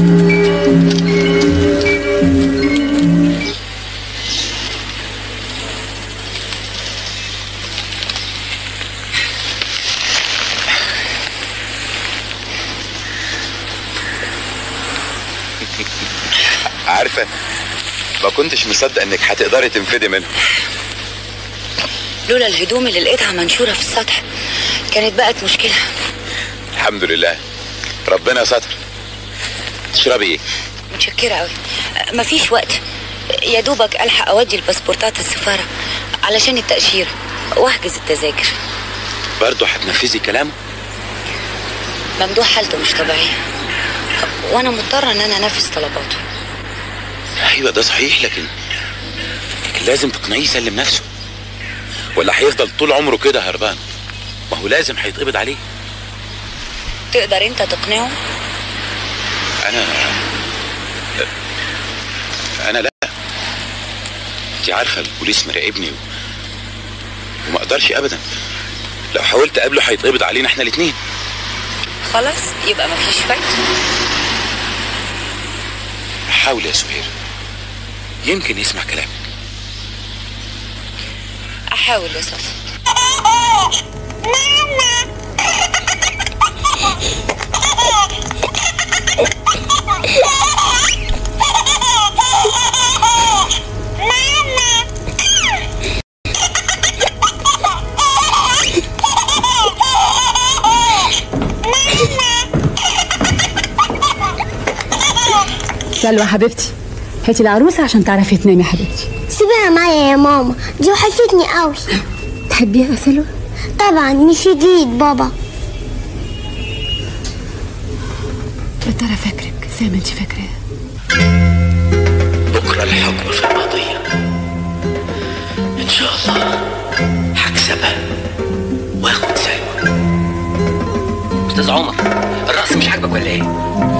عارفه ما كنتش مصدق انك هتقدري تنفدي منه لولا الهدوم اللي لقيتها منشوره في السطح كانت بقت مشكله الحمد لله ربنا ستر تشربي ايه متشكره قوي مفيش وقت يا دوبك الحق اودي الباسبورتات السفاره علشان التاشيره واحجز التذاكر برضه هتنفذي كلامه ممدوح حالته مش طبيعيه وانا مضطره ان انا انفذ طلباته ايوه ده صحيح لكن لكن لازم تقنعيه يسلم نفسه ولا هيفضل طول عمره كده هربان ما هو لازم هيتقبض عليه تقدر انت تقنعه انا انا لا انت عارفه البوليس مراقبني و... وما اقدرش ابدا لو حاولت اقابله هيتقبض علينا احنا الاثنين خلاص يبقى مفيش فايده حاول يا سهير يمكن يسمع كلامك احاول يا صفا سلوى حبيبتي هاتي العروسة عشان تعرفي تنامي يا حبيبتي سيبيها معايا يا ماما دي وحشتني قوي تحبيها يا سلوى طبعا مش جديد بابا يا ترى فاكرك زي ما انت فاكراه بكرة الحكم في القضية إن شاء الله هكسبها وآخد سلوى استاذ عمر الرقص مش عاجبك ولا ايه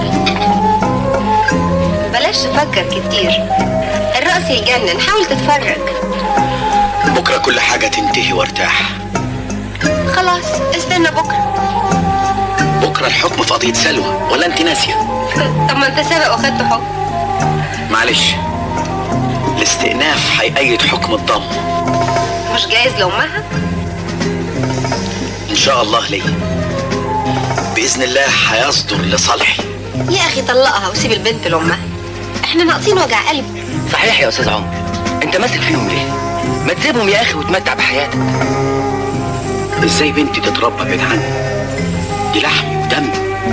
بلاش تفكر كتير الرقص يجنن حاول تتفرج بكرة كل حاجة تنتهي وارتاح خلاص استنى بكره بكرة الحكم في قضية سلوى ولا أنت ناسية طب ما انت سابق واخدت حكم معلش الاستئناف هيأيد حكم الضم مش جايز لامها إن شاء الله ليا بإذن الله هيصدر لصالحي يا اخي طلقها وسيب البنت لامها احنا ناقصين وجع قلب صحيح يا استاذ عمر انت ماسك فيهم ليه ما تسيبهم يا اخي وتمتع بحياتك ازاي بنتي تتربى بعيد عني دي لحمي ودمي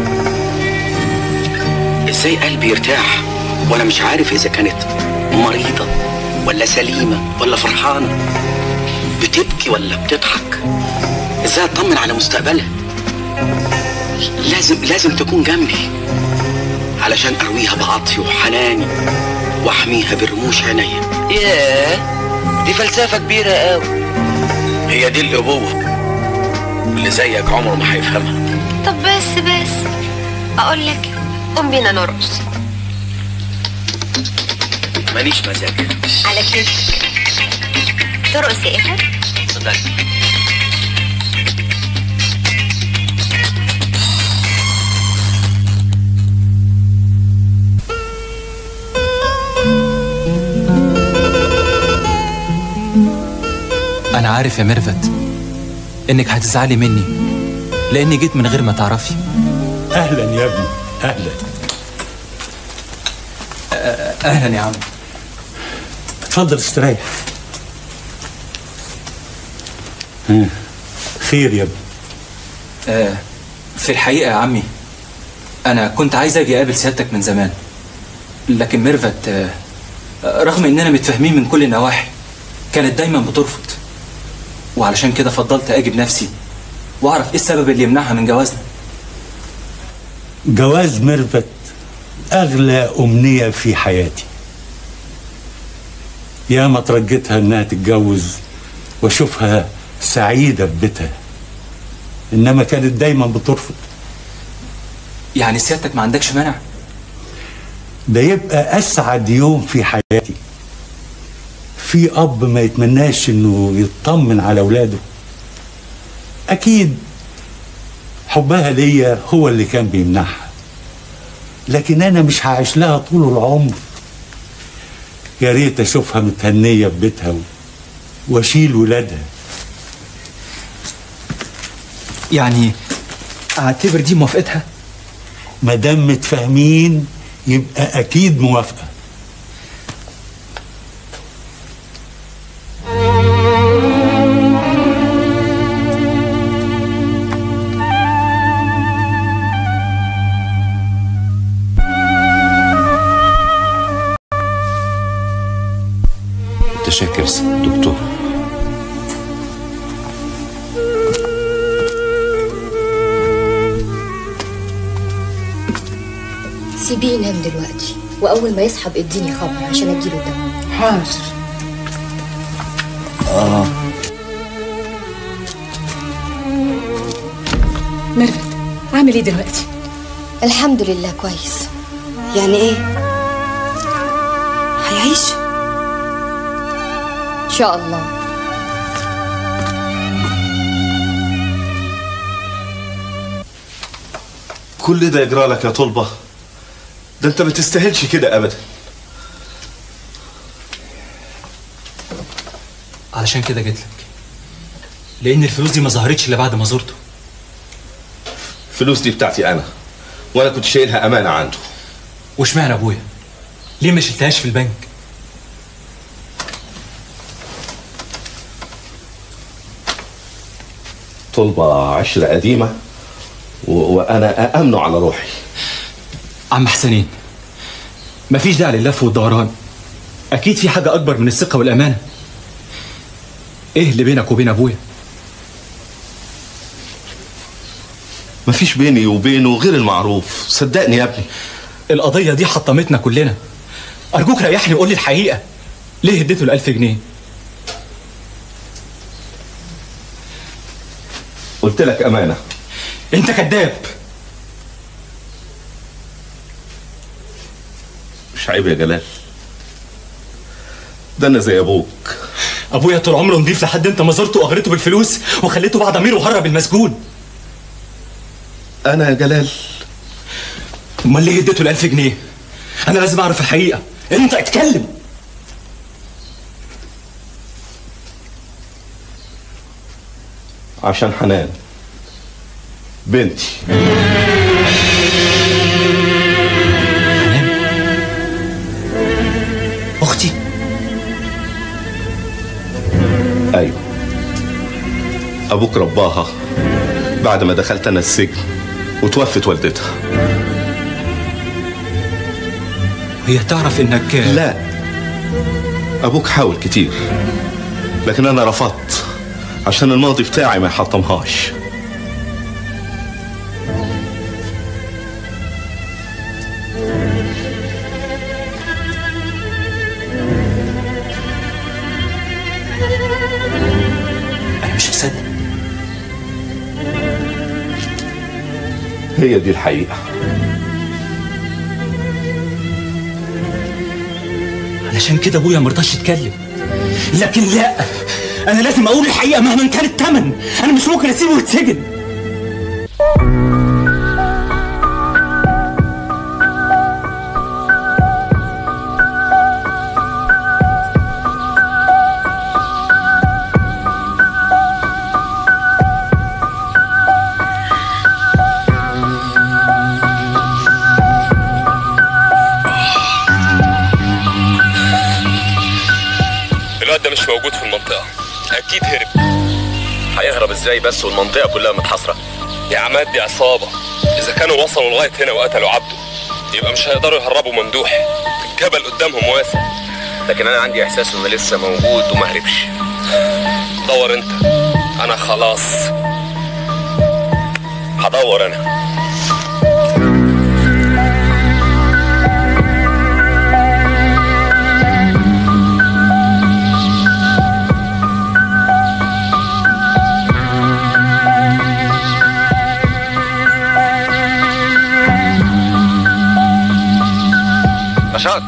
ازاي قلبي يرتاح وانا مش عارف اذا كانت مريضة ولا سليمة ولا فرحانة بتبكي ولا بتضحك ازاي اطمن على مستقبلها لازم لازم تكون جنبي علشان ارويها بعطفي وحناني واحميها برموش عينيا ياه دي فلسفة كبيرة قوي هي دي الابوة اللي زيك عمره ما هيفهمها طب بس بس اقول لك قوم بينا نرقص ماليش مزاج على كيفك ترقص يا ايهاب صدقني انا عارف يا ميرفت انك هتزعلي مني لاني جيت من غير ما تعرفي اهلا يا ابني اهلا اهلا يا عم اتفضل استريح ها، خير يا ابني آه في الحقيقه يا عمي انا كنت عايز اجي اقابل سيادتك من زمان لكن ميرفت آه رغم اننا متفاهمين من كل النواحي كانت دايما بترفض وعلشان كده فضلت اجي بنفسي واعرف ايه السبب اللي يمنعها من جوازنا جواز ميرفت اغلى امنيه في حياتي يا ما ترجتها انها تتجوز واشوفها سعيده في بيتها انما كانت دايما بترفض يعني سيادتك ما عندكش مانع ده يبقى اسعد يوم في حياتي في اب ما يتمناش انه يطمن على اولاده اكيد حبها ليا هو اللي كان بيمنعها لكن انا مش هعيش لها طول العمر يا ريت اشوفها متهنيه في بيتها و- واشيل ولادها يعني اعتبر دي موافقتها ما دام متفاهمين يبقى اكيد موافقه متشكر سي دكتور سيبيه ينام دلوقتي واول ما يصحى اديني خبر عشان اديله الدواء حاضر اه ميرفت عامل ايه دلوقتي الحمد لله كويس يعني ايه هيعيش ان شاء الله كل ده يجرى لك يا طلبة ده انت ما تستاهلش كده ابدا علشان كده جيت لك لان الفلوس دي ما ظهرتش الا بعد ما زرته الفلوس دي بتاعتي انا وانا كنت شايلها امانة عنده واشمعنى ابويا ليه ما شلتهاش في البنك طلبة عشرة قديمة و... وانا أأمنه على روحي عم حسنين مفيش داعي لللف والدوران اكيد في حاجه اكبر من الثقه والامانه ايه اللي بينك وبين ابويا مفيش بيني وبينه غير المعروف صدقني يا ابني القضيه دي حطمتنا كلنا ارجوك ريحني وقول لي الحقيقه ليه اديته الألف جنيه قلت لك امانة انت كذاب مش عيب يا جلال ده انا زي ابوك ابويا طول عمره نضيف لحد انت ما زرته واغرته بالفلوس وخليته بعد ضميره وهرب المسجون انا يا جلال امال ليه اديته الألف جنيه انا لازم اعرف الحقيقه انت اتكلم عشان حنان بنتي اختي ايوه ابوك رباها بعد ما دخلت انا السجن وتوفت والدتها هي تعرف انك لا ابوك حاول كتير لكن انا رفضت عشان الماضي بتاعي ما يحطمهاش انا مش مصدق هي دي الحقيقة علشان كده ابويا مرضاش يتكلم لكن لا انا لازم اقول الحقيقه مهما كان الثمن انا مش ممكن اسيبه يتسجن ازاي بس والمنطقه كلها متحاصره يا عماد دي عصابه اذا كانوا وصلوا لغايه هنا وقتلوا عبده يبقى مش هيقدروا يهربوا ممدوح الجبل قدامهم واسع لكن انا عندي احساس انه لسه موجود وما هربش دور انت انا خلاص هدور انا نشاط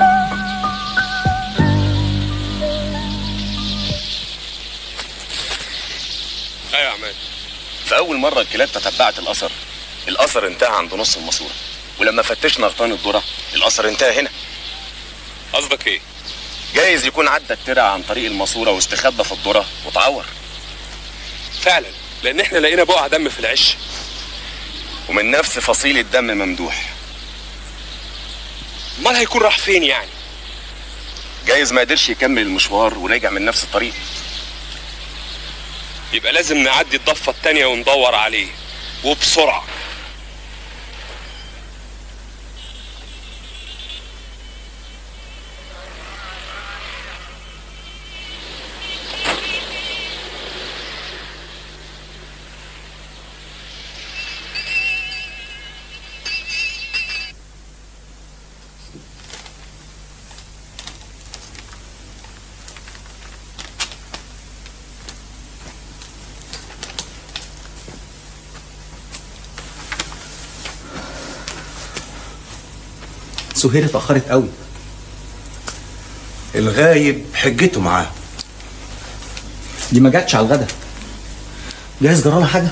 ايوه يا عماد في اول مره الكلاب تتبعت الاثر الاثر انتهى عند نص الماسوره ولما فتشنا غطان الذره الاثر انتهى هنا قصدك ايه جايز يكون عدى الترع عن طريق الماسوره واستخبى في الذره وتعور فعلا لان احنا لقينا بقع دم في العش ومن نفس فصيل الدم ممدوح امال هيكون راح فين يعني جايز ما قدرش يكمل المشوار ورجع من نفس الطريق يبقى لازم نعدي الضفه التانيه وندور عليه وبسرعه سهير اتأخرت قوي الغايب حجته معاه دي ما جاتش على الغدا جايز جرالها حاجة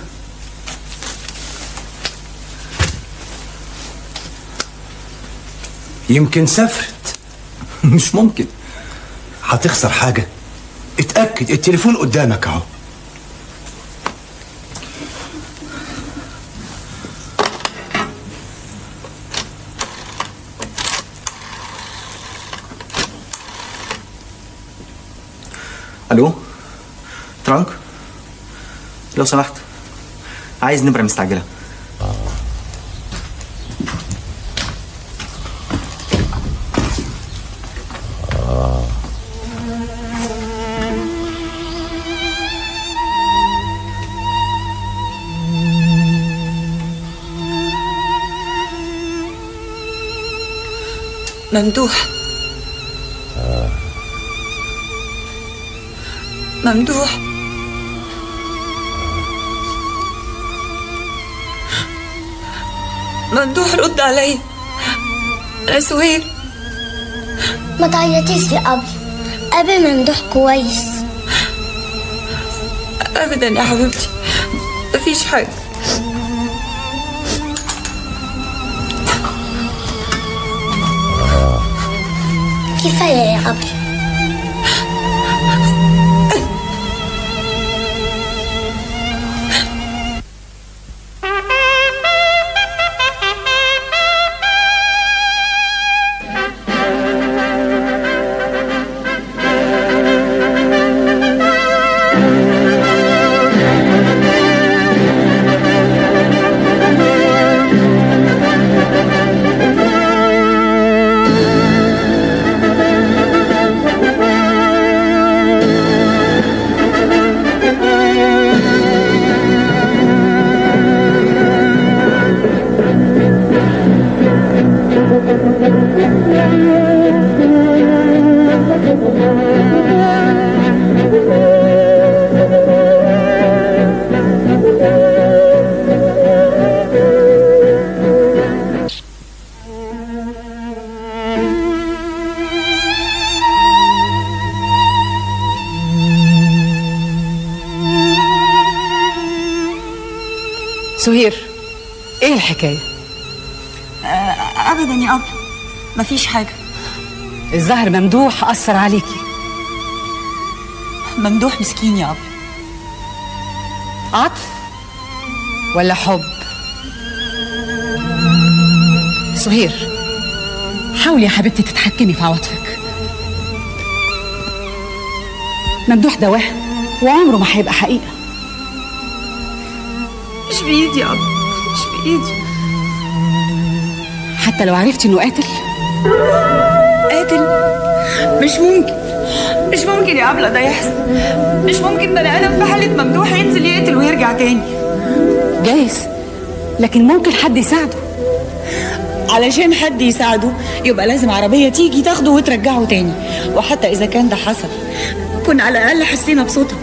يمكن سافرت مش ممكن هتخسر حاجة اتأكد التليفون قدامك اهو الو ترانك لو سمحت عايز نمرة مستعجلة ممدوح ممدوح ممدوح رد علي انا سهير ما تعيطيش يا أبي أبي ممدوح كويس ابدا يا حبيبتي مفيش حاجه كفاية يا أبي سهير ايه الحكايه ابدا يا اب مفيش حاجه الظهر ممدوح اثر عليكي ممدوح مسكين يا اب عطف ولا حب سهير حاولي يا حبيبتي تتحكمي في عواطفك ممدوح ده وهم وعمره ما هيبقى حقيقه مش بايدي يا ابله مش بايدي حتى لو عرفتي انه قاتل قاتل مش ممكن مش ممكن يا ابله ده يحصل مش ممكن بني ادم في حاله ممدوح ينزل يقتل ويرجع تاني جايز لكن ممكن حد يساعده علشان حد يساعده يبقى لازم عربية تيجي تاخده وترجعه تاني وحتى إذا كان ده حصل كنا على الأقل حسينا بصوتها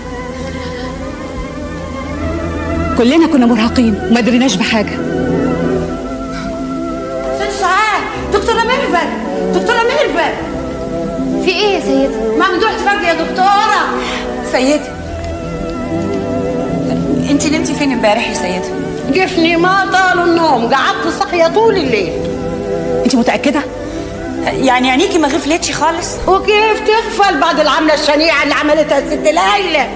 كلنا كنا مرهقين وما دريناش بحاجه ست ساعات دكتورة ميرفت دكتورة ميرفت في ايه يا سيدة؟ ممدوح اتفاجئ يا دكتورة سيدي انت نمتي فين امبارح يا سيدة؟ جفني ما طال النوم قعدت صاحية طول الليل انت متأكدة؟ يعني عينيكي ما غفلتش خالص وكيف تغفل بعد العملة الشنيعة اللي عملتها الست ليلى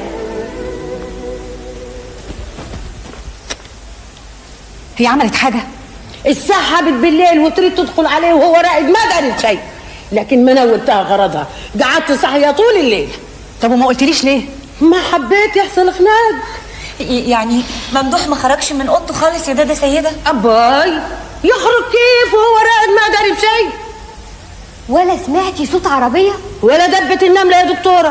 هي عملت حاجة اتسحبت بالليل وتريد تدخل عليه وهو راقد ما قالت شيء لكن ما نولتها غرضها قعدت صاحية طول الليل طب وما قلتليش ليه؟ ما حبيت يحصل خناق يعني ممدوح ما خرجش من اوضته خالص يا دادا سيدة أباي يخرج كيف وهو راقد ما داري بشيء ولا سمعتي صوت عربية؟ ولا دبة النملة يا دكتورة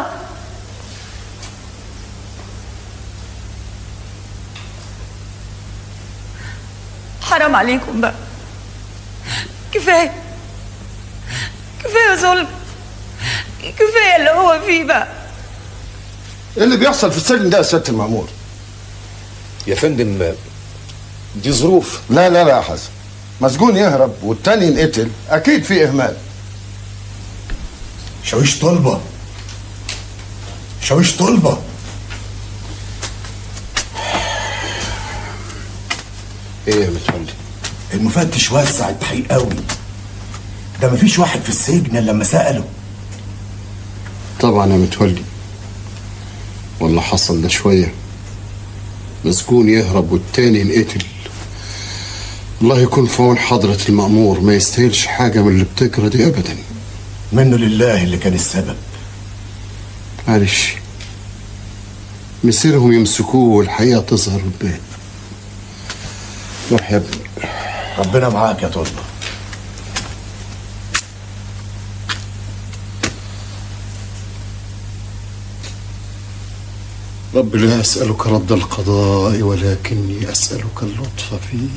حرام عليكم بقى كفاية كفاية ظلم كفاية اللي هو فيه بقى ايه اللي بيحصل في السجن ده يا سياده المأمور؟ يا فندم دي ظروف لا لا لا يا حسن مسجون يهرب والتاني ينقتل اكيد في اهمال شاويش طلبة شاويش طلبة ايه يا متولي المفتش وسع التحقيق قوي ده مفيش واحد في السجن الا لما سأله طبعا يا متولي والله حصل ده شوية مسجون يهرب والتاني ينقتل الله يكون في عون حضرة المأمور ما يستاهلش حاجة من اللي بتجرى دي أبدا منه لله اللي كان السبب معلش مسيرهم يمسكوه والحقيقة تظهر قدام روح يا ابني ربنا معاك يا طلبة رب لا أسألك رد القضاء ولكني أسألك اللطف فيه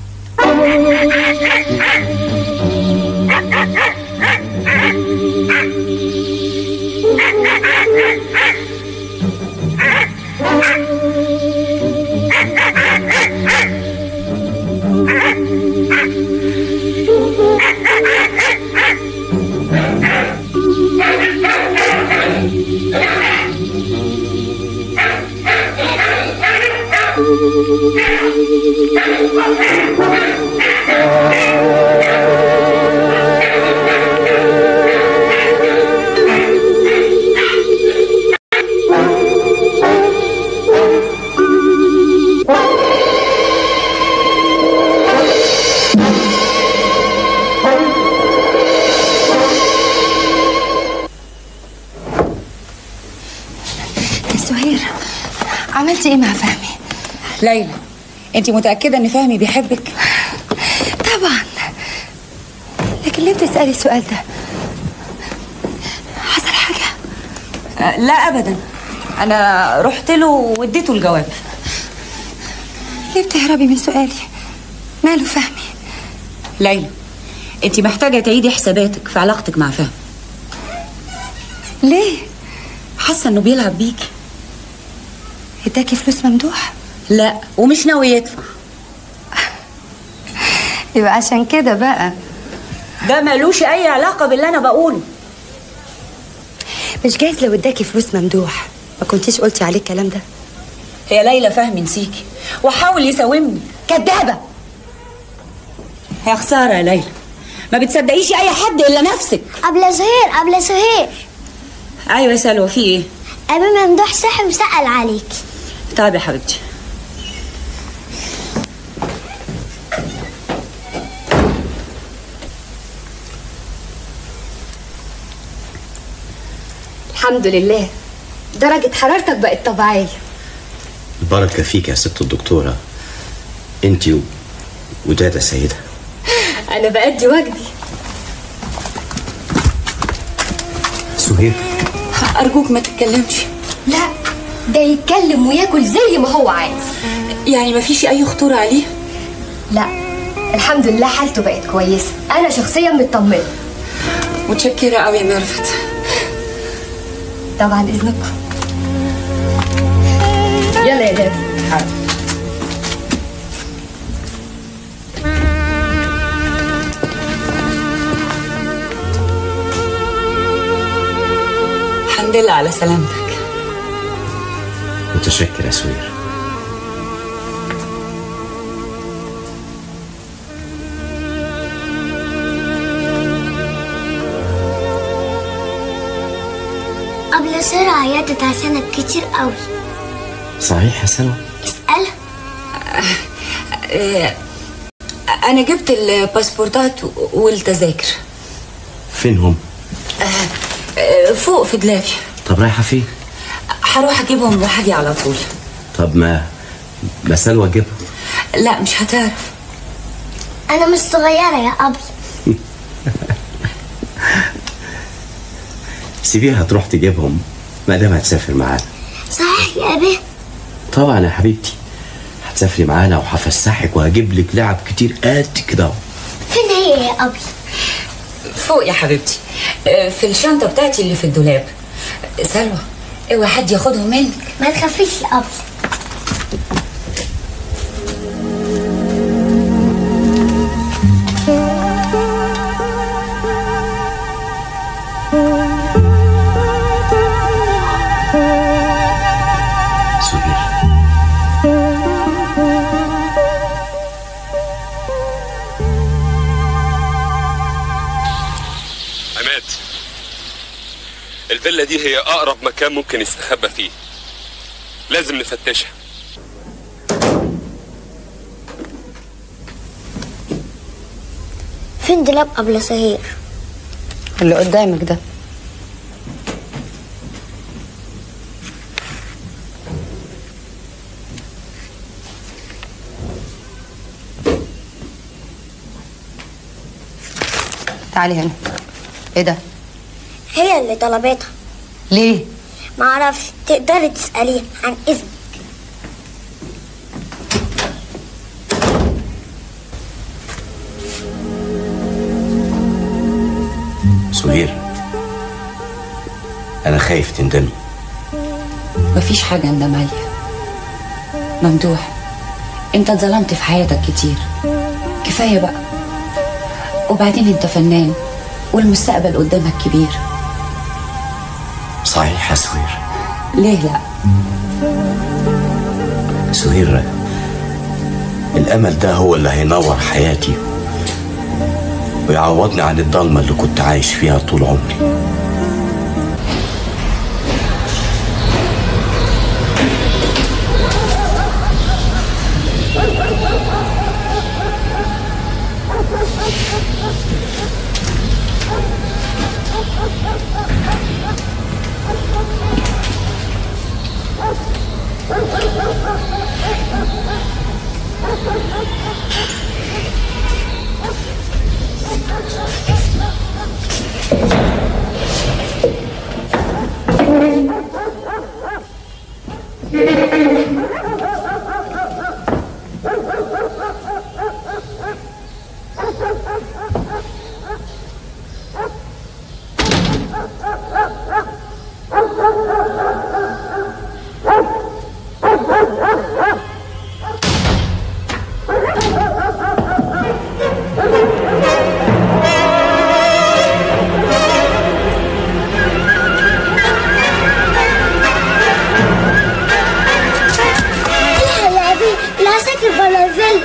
سهير عملتي ايه مع فهمي؟ ليلى انت متأكدة ان فهمي بيحبك؟ طبعا لكن ليه بتسألي السؤال ده؟ حصل حاجة؟ آه، لا ابدا انا رحت له واديته الجواب ليه بتهربي من سؤالي؟ ماله فهمي؟ ليلى انت محتاجة تعيدي حساباتك في علاقتك مع فهمي ليه؟ حاسة انه بيلعب بيكي اداكي فلوس ممدوح؟ لا ومش ناوي يدفع يبقى عشان كده بقى ده ملوش اي علاقة باللي انا بقوله مش جايز لو اداكي فلوس ممدوح ما كنتيش قلتي عليه الكلام ده هي ليلى فهمي نسيكي وحاول يساومني كدابة يا خسارة يا ليلى ما بتصدقيش اي حد الا نفسك قبل زهير قبل زهير ايوه يا سلوى في ايه ابي ممدوح صحي وسأل عليك طيب يا حبيبتي الحمد لله درجة حرارتك بقت طبيعية البركة فيك يا ست الدكتورة انت و... ودادا سيدة انا بأدي واجبي سهير ارجوك ما تتكلمش لا ده يتكلم وياكل زي ما هو عايز يعني ما فيش اي خطوره عليه لا الحمد لله حالته بقت كويسه انا شخصيا مطمنه متشكره قوي يا ميرفت طبعا اذنكم يلا يا دادي الحمد لله على سلامتك متشكر يا سهير قبل سارة عيطت عشانك كتير قوي صحيح يا سلوى اسألها آه، انا جبت الباسبورتات والتذاكر فين هم آه، فوق في دولابي طب رايحة فين هروح اجيبهم وهاجي على طول طب ما ما سلوى جيبها لا مش هتعرف أنا مش صغيرة يا أبي سيبيها تروح تجيبهم ما دام هتسافر معانا صحيح يا أبي طبعا يا حبيبتي هتسافري معانا وهفسحك وهجيب لك لعب كتير قد كده أهو. فين هي يا أبي فوق يا حبيبتي آه، في الشنطه بتاعتي اللي في الدولاب سلوى اوعى حد ياخدهم منك ما تخافيش يا أبي عماد الفيلا دي هي اقرب مكان ممكن يستخبى فيه لازم نفتشها فين دولاب قبل صهير اللي قدامك ده تعالي هنا ايه ده هي اللي طلبتها ليه معرفش تقدري تسأليها عن إذن سهير أنا خايف تندمي مفيش حاجه اندم عليها ممدوح انت اتظلمت في حياتك كتير كفايه بقى وبعدين انت فنان والمستقبل قدامك كبير صحيح يا سهير ليه لا سهير الأمل ده هو اللي هينور حياتي ويعوضني عن الضلمة اللي كنت عايش فيها طول عمري لا يا أبي العساكر بلا الفيلا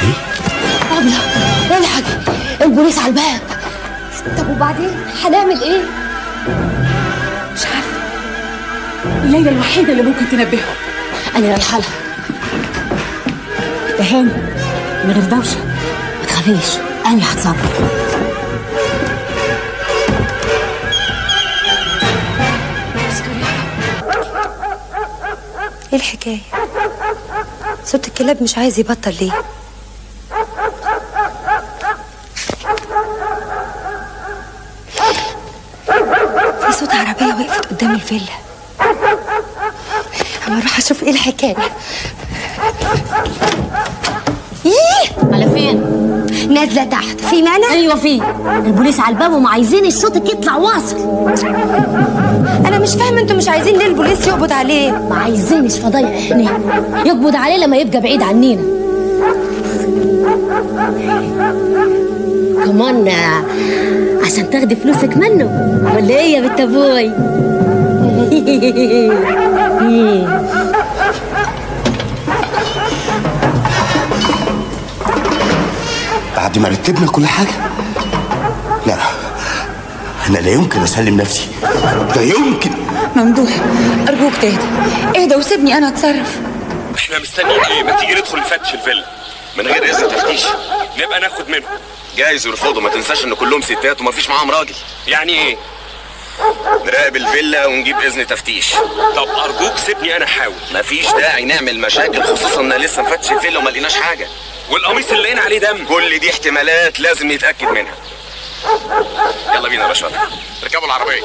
أبلة الحق البوليس على الباب طب وبعدين هنعمل ايه مش عارفه ليلى الوحيده اللي ممكن تنبهه انا رايحه لها تهاني من غير دوشه ما تخافيش انا هتصرف ايه الحكايه صوت الكلاب مش عايز يبطل ليه الفيلا اما اروح اشوف ايه الحكايه ايه على فين؟ نازله تحت في مانع ايوه في البوليس على الباب وما عايزين صوتك يطلع واصل انا مش فاهمه انتوا مش عايزين ليه البوليس يقبض عليه ما عايزينش فضايح هنا يقبض عليه لما يبقى بعيد عنينا كمان آه، عشان تاخدي فلوسك منه ولا ايه يا بنت ابوي بعد ما رتبنا كل حاجة لا أنا لا يمكن أسلم نفسي لا يمكن ممدوح ارجوك تهدى اهدى وسيبني انا اتصرف احنا مستنيين ايه ما تيجي ندخل نفتش الفيلا من غير اذن تفتيش نبقى ناخد منهم جايز يرفضوا ما تنساش ان كلهم ستات ومفيش معاهم راجل يعني ايه نراقب الفيلا ونجيب اذن تفتيش طب ارجوك سيبني انا احاول مفيش داعي نعمل مشاكل خصوصا ان لسه مفتش الفيلا وما لقيناش حاجه والقميص اللي لقينا عليه دم كل دي احتمالات لازم نتاكد منها يلا بينا يا باشا اركبوا العربيه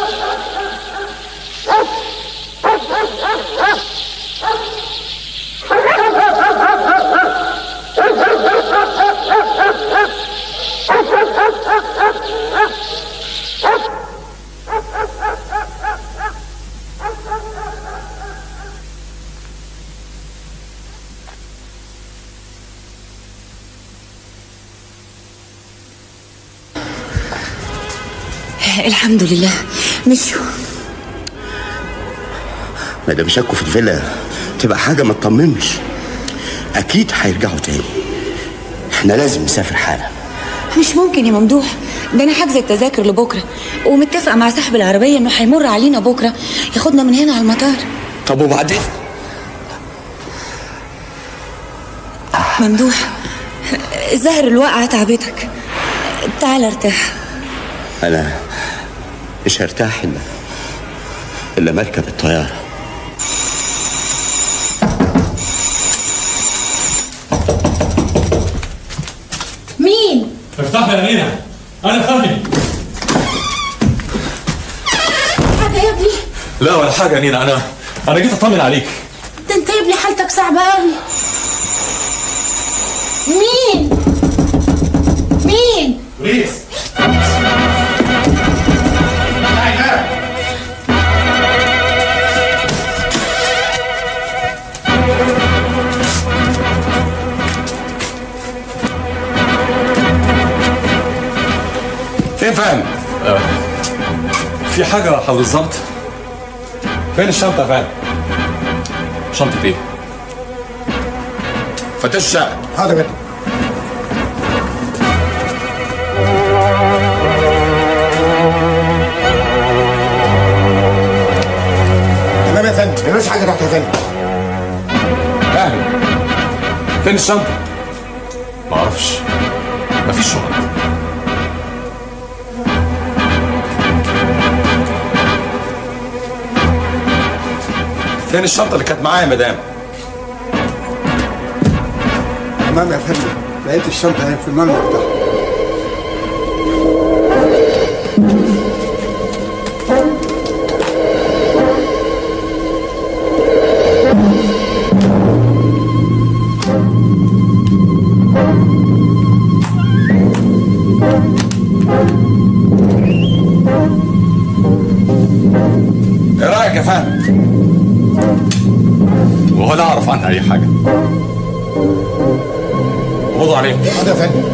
الحمد لله مشوا ما دام شكوا في الفيلا تبقى حاجة ما تطمنش أكيد هيرجعوا تاني احنا لازم نسافر حالا مش ممكن يا ممدوح ده انا حاجزه التذاكر لبكره ومتفقه مع صاحب العربيه انه هيمر علينا بكره ياخدنا من هنا على المطار طب وبعدين ممدوح الظاهر الواقعه تعبتك تعال ارتاح أنا مش هرتاح إلا إلا مركب الطيارة مين؟ افتح يا نينا انا فهمي حاجه يا ابني لا ولا حاجه يا نينا انا انا جيت اطمن عليك ده انت يا ابني حالتك صعبه قوي مين؟ مين؟ بوليس فين فهمي؟ آه. في حاجه حول الظبط فين الشنطه يا فهمي شنطه ايه فتش الشقة حاضر يا تمام يا فندم مفيش حاجه تحت يا فندم فهمي فين الشنطه ما اعرفش مفيش شنط فين الشنطه اللي كانت معايا يا مدام تمام يا فندم لقيت الشنطه هي في المنبع بتاعها ايه رايك يا فهمي ولا اعرف عنها اي حاجه قبضوا عليه حاضر يا فندم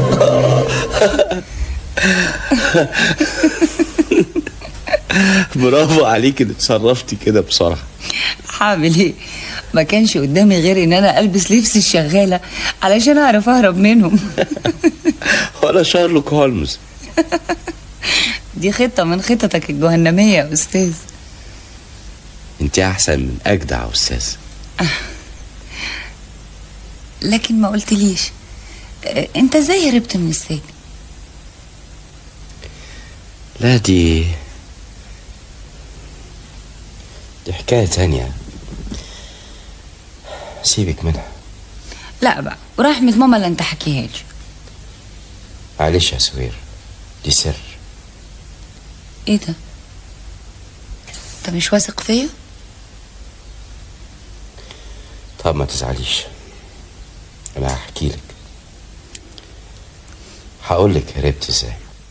برافو عليك ان اتصرفتي كده بسرعه هعمل ايه ما كانش قدامي غير ان انا البس لبس الشغاله علشان اعرف اهرب منهم ولا شارلوك هولمز دي خطه من خططك الجهنميه يا استاذ انت احسن من اجدع استاذ لكن ما قلتليش آه، انت ازاي هربت من السجن لا دي دي حكايه تانية سيبك منها لا بقى ورحمة ماما لا انت حكيهاش معلش يا سوير دي سر ايه ده انت مش واثق فيا طب ما تزعليش انا هحكي لك هقول لك هربت ازاي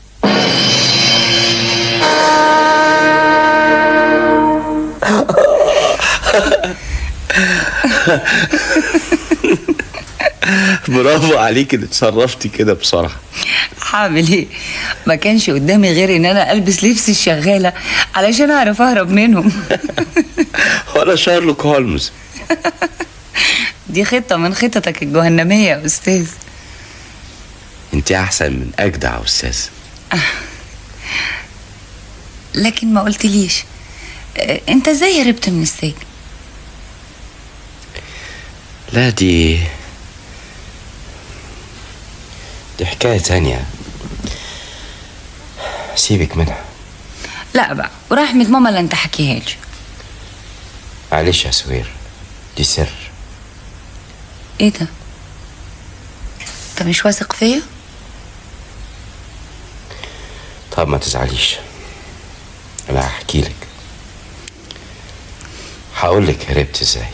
برافو عليك ان اتصرفتي كده بسرعه هعمل ايه ما كانش قدامي غير ان انا البس لبس الشغاله علشان اعرف اهرب منهم ولا شارلوك هولمز دي خطه من خططك الجهنميه يا استاذ انت احسن من اجدع استاذ لكن ما قلتليش آه، انت ازاي هربت من السجن لا دي دي حكاية تانية سيبك منها لا بقى ورحمة ماما لا انت حكيهالش معلش يا سوير دي سر ايه ده انت مش واثق فيا طب ما تزعليش انا هحكي لك هقول لك هربت ازاي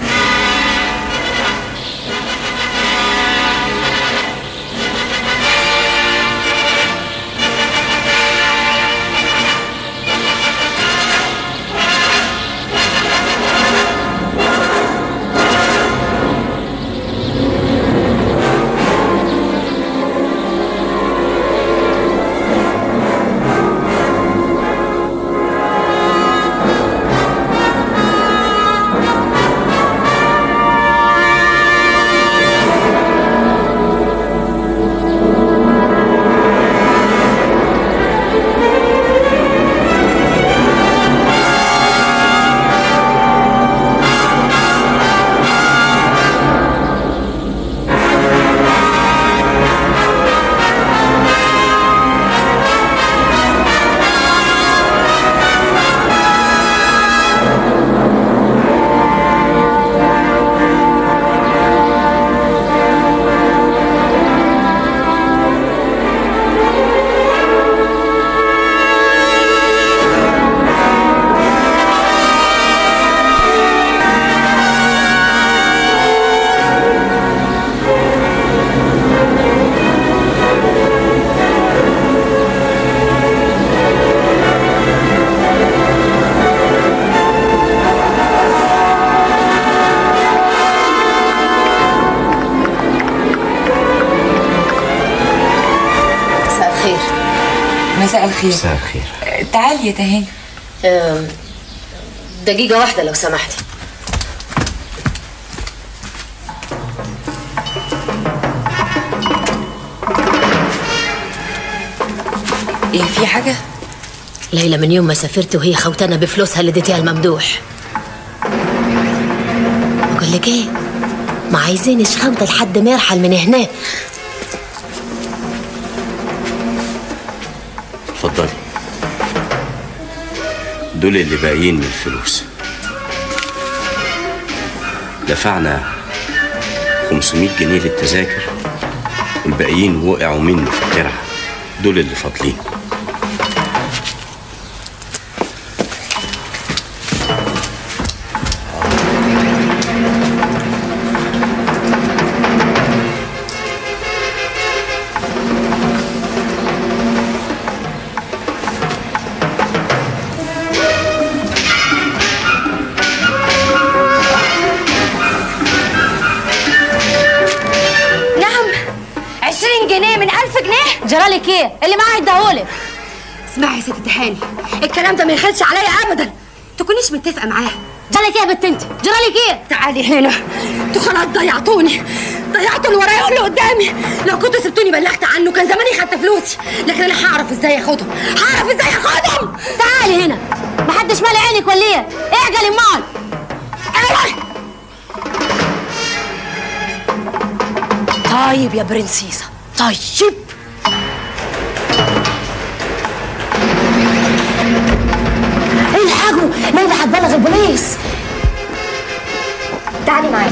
مساء الخير مساء الخير مساء الخير آه، تعالي يا تهاني آم، دقيقة واحدة لو سمحتي ايه في حاجة؟ ليلى من يوم ما سافرت وهي خوتانة بفلوسها اللي اديتيها الممدوح بقول لك ايه ما عايزينش خوته لحد ما يرحل من هنا اتفضلي دول اللي باقيين من الفلوس دفعنا 500 جنيه للتذاكر والباقيين وقعوا مني في الترعة دول اللي فاضلين نعم 20 جنيه من 1000 جنيه جرالك ايه اللي معايا اداهولك اسمعي يا ست تهاني الكلام ده ما يخلش عليا ابدا تكونيش متفقه معاه جرالك ايه يا بنت انت جرالك ايه تعالي هنا انتوا خلاص ضيعتوني ضيعتوا اللي ورايا واللي قدامي لو كنتوا سبتوني بلغت عنه كان زماني خدت فلوسي لكن انا هعرف ازاي اخدهم هعرف ازاي اخدهم تعالي هنا محدش مالي عينك ولا ايه اعجلي امال طيب يا برنسيسة طيب الحقوا ليلى هتبلغ البوليس تعالي معايا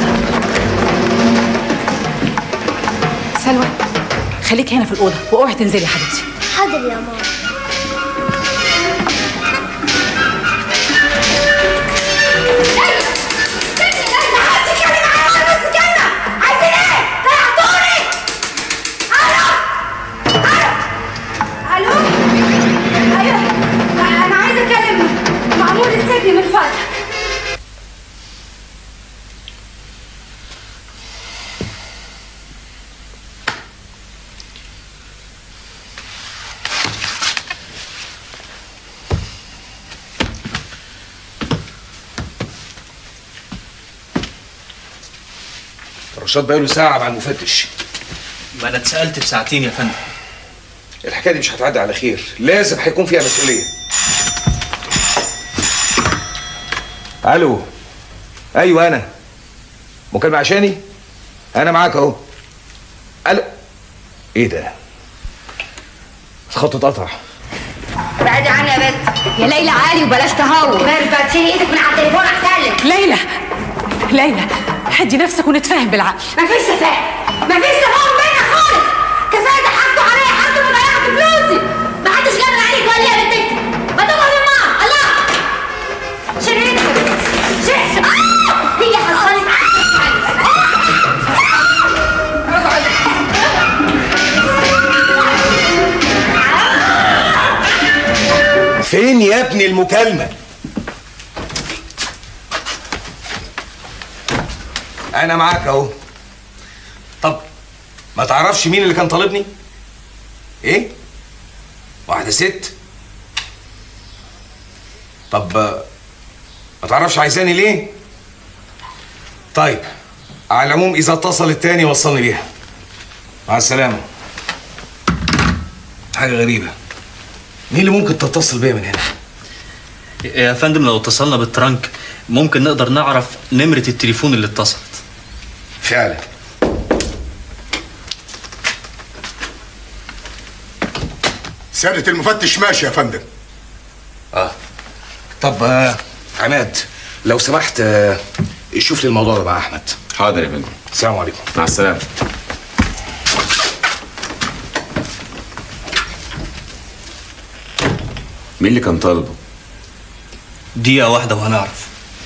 سلوى خليك هنا في الأوضة واوعي تنزلي يا حبيبتي حاضر يا ماما رشاد بقاله ساعة مع المفتش ما انا اتسالت بساعتين يا فندم الحكاية دي مش هتعدي على خير لازم هيكون فيها مسؤولية الو ايوه انا مكالمة عشاني انا معاك اهو الو ايه ده الخط اتقطع ابعدي عني يا بنت يا ليلى عالي وبلاش تهور بقى تشيلي ايدك من على التليفون احسن لك ليلى ليلى هدي نفسك ونتفاهم بالعقل مفيش تفاهم مفيش تفاهم بينا خالص كفايه ضحكتوا عليا حد ما ضيعت فلوسي ما حدش جاب عليك ولا يا بنت انت ما تقعد النار الله شيلي ايدك يا بنت شيل آه! هي حصلت فين يا ابني المكالمة انا معاك اهو طب ما تعرفش مين اللي كان طالبني ايه واحدة ست طب آه، ما تعرفش عايزاني ليه طيب على العموم اذا اتصل التاني وصلني بيها مع السلامة حاجة غريبة مين اللي ممكن تتصل بيا من هنا يا فندم لو اتصلنا بالترنك ممكن نقدر نعرف نمرة التليفون اللي اتصلت فعلا سيادة المفتش ماشي يا فندم اه طب آه عماد لو سمحت آه شوف لي الموضوع ده مع احمد حاضر يا فندم السلام عليكم مع السلامة مين اللي كان طالبه؟ دقيقة واحدة وهنعرف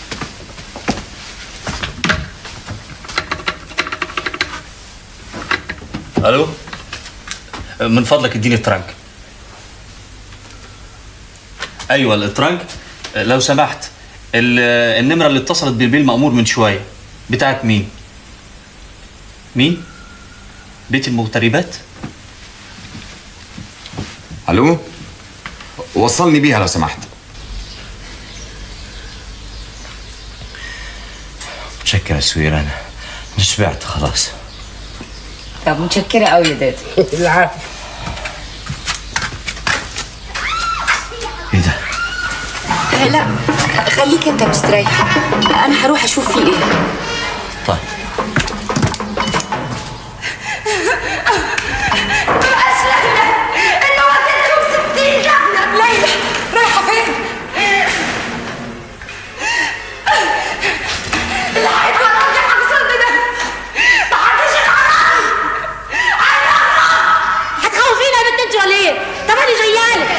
الو من فضلك اديني الترنك ايوه الترنك لو سمحت ال- النمرة اللي اتصلت بالبيه المأمور من شوية بتاعت مين؟ مين؟ بيت المغتربات؟ الو وصلني بيها لو سمحت متشكر يا سوير انا أنا شبعت خلاص طب متشكرة قوي يا دادي العفو ايه ده؟ لا خليك انت مستريح انا هروح اشوف في ايه طيب بقاش ليلى انه وديتهم 60 لجنه ليلى رايحه فين؟ اللي هيكون عندي حصل ده ما حدش يتعرف هتخوفينا يا بنت انت ولا ايه؟ طب انا جايالك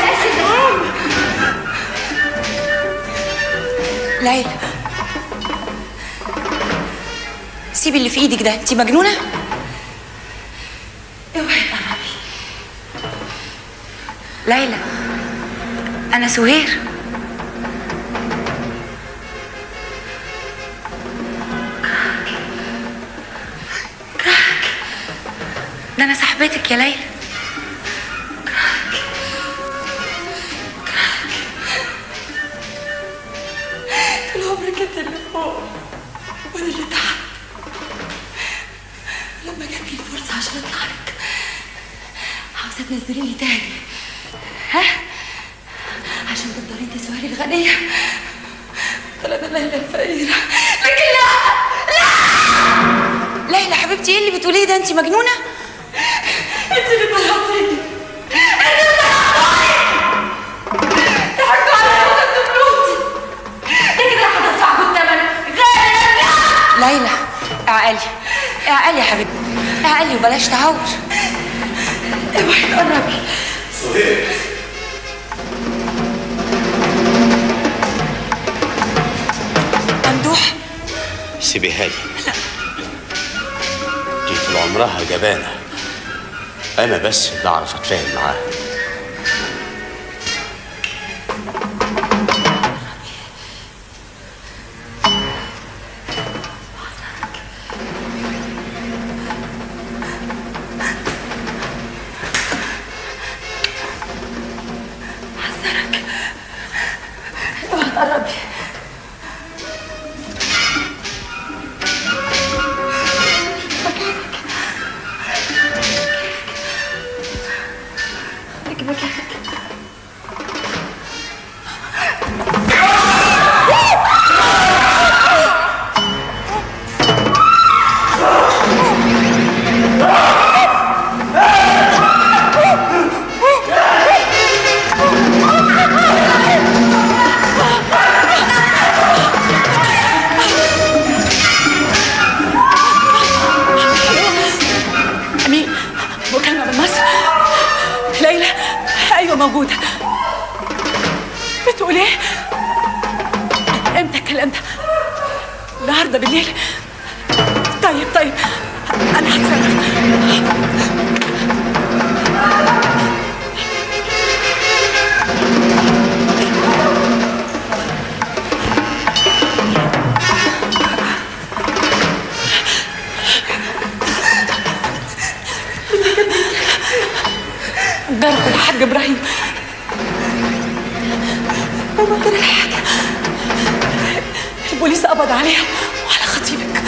ليلى سيبي اللي في ايدك ده انت مجنونه اوعي تقربي ليلى انا سهير ده انا صاحبتك يا ليلى طول عمرك انت اللي فوق وانا اللي تحت لما جاتلي الفرصة عشان اطلع لك عاوزة تنزليني تاني ها عشان تفضلي انت سهير الغنية طلب ليلى الفقيرة لكن لا ليلى حبيبتي ايه اللي بتقوليه ده انت مجنونه انت اللي ضيعتيني انت اللي ضيعتيني ضحكتوا عليا وخدتوا فلوسي ده كده هتدفعكوا الثمن غالي ليلى اعقلي اعقلي يا حبيبتي اعقلي وبلاش تهور اوعي تقربي سهير ممدوح سيبيها لي دي طول عمرها جبانة أنا بس اللي أعرف أتفاهم معاها حذرك اوعي تقربي موجودة بتقول ايه؟ امتى الكلام ده؟ النهارده بالليل طيب طيب انا هتصرف جاركوا الحاج ابراهيم ماما جرى حاجه البوليس قبض عليها وعلى خطيبك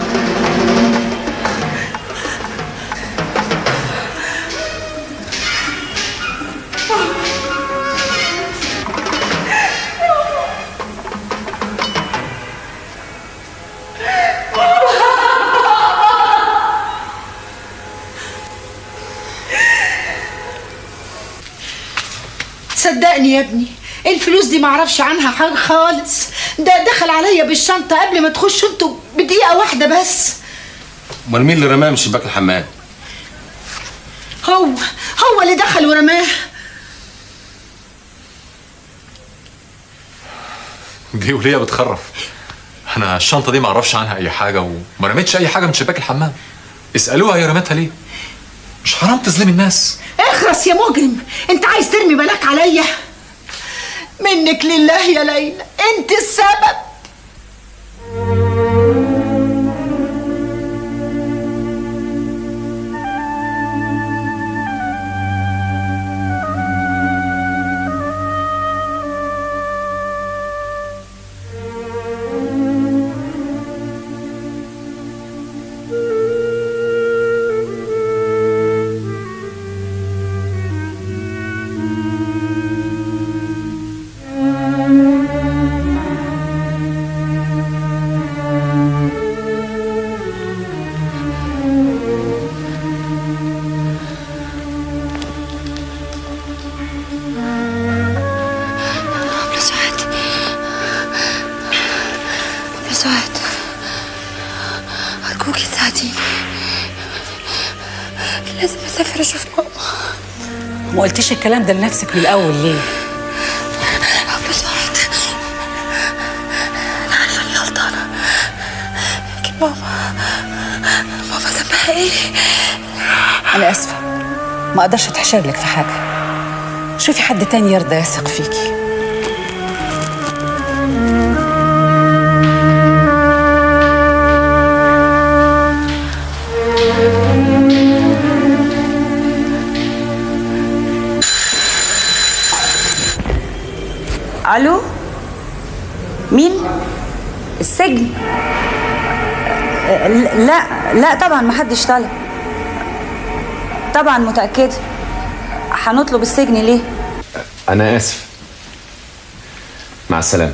صدقني يا ابني الفلوس دي معرفش عنها حاجة خالص ده دخل عليا بالشنطة قبل ما تخشوا انتوا بدقيقة واحدة بس امال مين اللي رماه من شباك الحمام هو هو اللي دخل ورماه دي وليه بتخرف انا الشنطه دي ما اعرفش عنها اي حاجه وما رميتش اي حاجه من شباك الحمام اسالوها هي رمتها ليه مش حرام تظلمي الناس اخرس يا مجرم انت عايز ترمي بلاك عليا منك لله يا ليلى انت السبب أبلة سعاد أبلة سعاد أرجوكي تساعديني لازم أسافر أشوف ماما ما قلتيش الكلام ده لنفسك من الاول ليه أبلة سعاد أنا عارفة إني غلطانة لكن ماما ماما ذنبها إيه؟ انا اسفه ما اقدرش اتحشر لك في حاجه شوفي حد تاني يرضى يثق فيكي الو مين السجن لا لا طبعا ما حدش طلب طبعا متاكده هنطلب السجن ليه انا اسف مع السلامه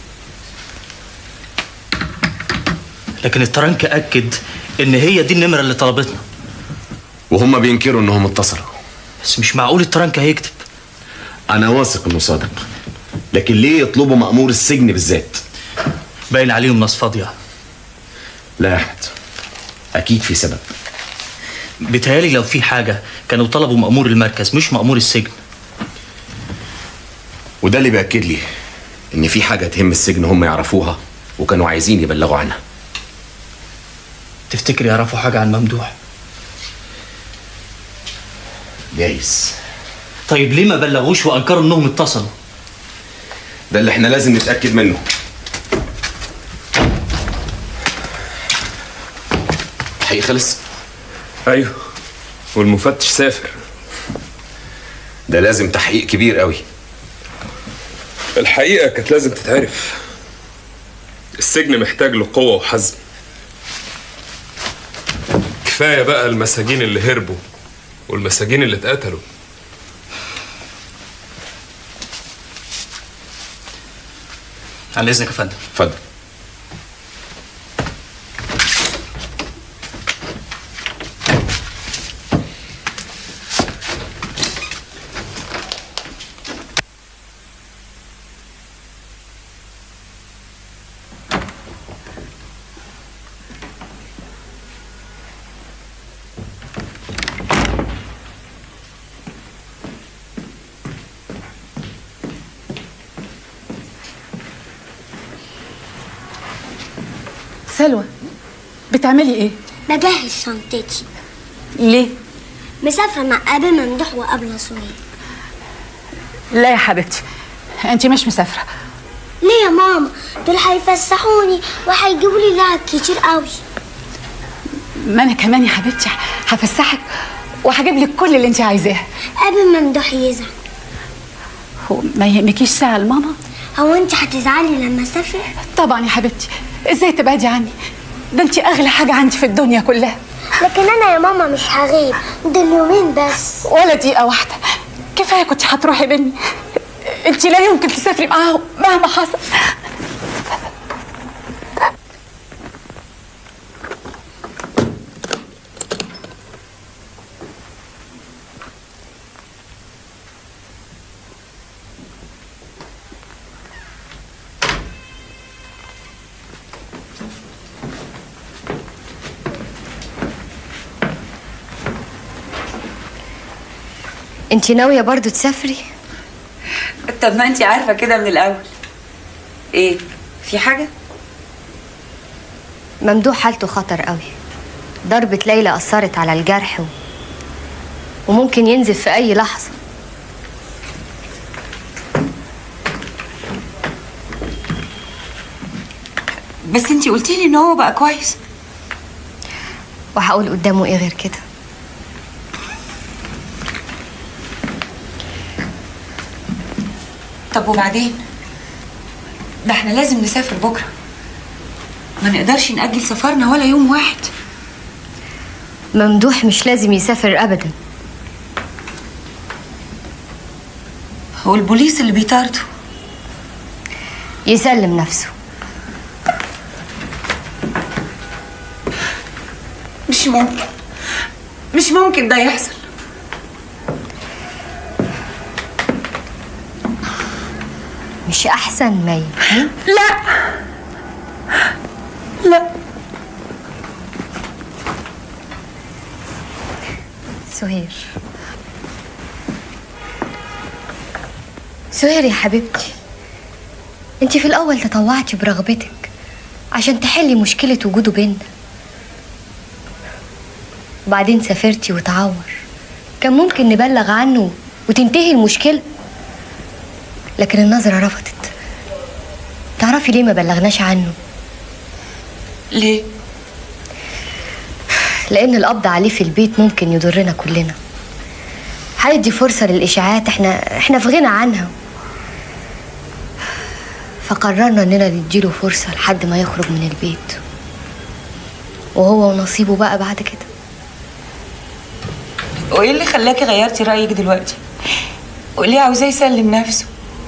لكن الترنك اكد ان هي دي النمره اللي طلبتنا وهم بينكروا انهم اتصلوا بس مش معقول الترنك هيكتب انا واثق انه صادق لكن ليه يطلبوا مأمور السجن بالذات باين عليهم ناس فاضيه لا يا احمد اكيد في سبب بيتهيألي لو في حاجه كانوا طلبوا مأمور المركز مش مأمور السجن وده اللي بيأكد لي ان في حاجه تهم السجن هم يعرفوها وكانوا عايزين يبلغوا عنها تفتكر يعرفوا حاجه عن ممدوح جايز طيب ليه ما بلغوش وانكروا انهم اتصلوا ده اللي احنا لازم نتاكد منه حقيقي خلص ايوه والمفتش سافر ده لازم تحقيق كبير قوي الحقيقه كانت لازم تتعرف السجن محتاج له قوه وحزم كفايه بقى المساجين اللي هربوا والمساجين اللي اتقتلوا عن اذنك يا فندم اتفضل سلوى بتعملي ايه بجهز شنطتي ليه مسافرة مع أبي ممدوح وأبلة سهيل لا يا حبيبتي انت مش مسافره ليه يا ماما دول هيفسحوني وهيجيبوا لي لعب كتير قوي ما انا كمان يا حبيبتي هفسحك وهجيب لك كل اللي انت عايزاه أبي ممدوح يزعل هو ما يهمكيش ساعه لماما هو انت هتزعلي لما اسافر طبعا يا حبيبتي ازاي تبعدي عني ده انت اغلى حاجه عندي في الدنيا كلها لكن انا يا ماما مش هغيب دول يومين بس ولا دقيقه واحده كفايه كنت هتروحي مني انت لا يمكن تسافري معاهم مهما حصل انت ناويه برضو تسافري طب ما انت عارفه كده من الاول ايه في حاجه ممدوح حالته خطر قوي ضربة ليلى أثرت على الجرح و... وممكن ينزف في أي لحظة بس انت قلتي لي ان هو بقى كويس وهقول قدامه إيه غير كده طب وبعدين ده احنا لازم نسافر بكره ما نقدرش نأجل سفرنا ولا يوم واحد ممدوح مش لازم يسافر أبدا هو البوليس اللي بيطارده يسلم نفسه مش ممكن مش ممكن ده يحصل مش أحسن ما يموت لا لا سهير سهير يا حبيبتي انت في الأول تطوعتي برغبتك عشان تحلي مشكلة وجوده بينا وبعدين سافرتي وتعور كان ممكن نبلغ عنه وتنتهي المشكلة لكن النظرة رفضت تعرفي ليه ما بلغناش عنه ليه لأن القبض عليه في البيت ممكن يضرنا كلنا هيدي فرصة للإشاعات احنا احنا في غنى عنها فقررنا اننا نديله فرصة لحد ما يخرج من البيت وهو ونصيبه بقى بعد كده وايه اللي خلاكي غيرتي رأيك دلوقتي وليه عاوزاه يسلم نفسه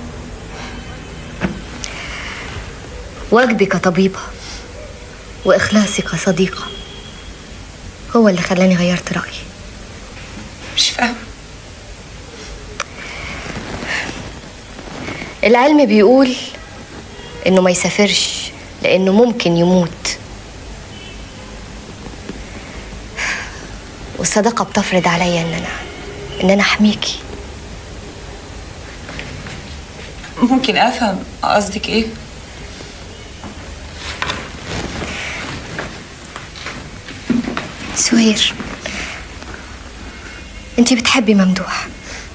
واجبي كطبيبة وإخلاصي كصديقة هو اللي خلاني غيرت رأيي مش فاهمة العلم بيقول إنه ما يسافرش لأنه ممكن يموت والصداقة بتفرض عليا إن أنا إن أنا أحميكي ممكن افهم قصدك ايه سهير انتي بتحبي ممدوح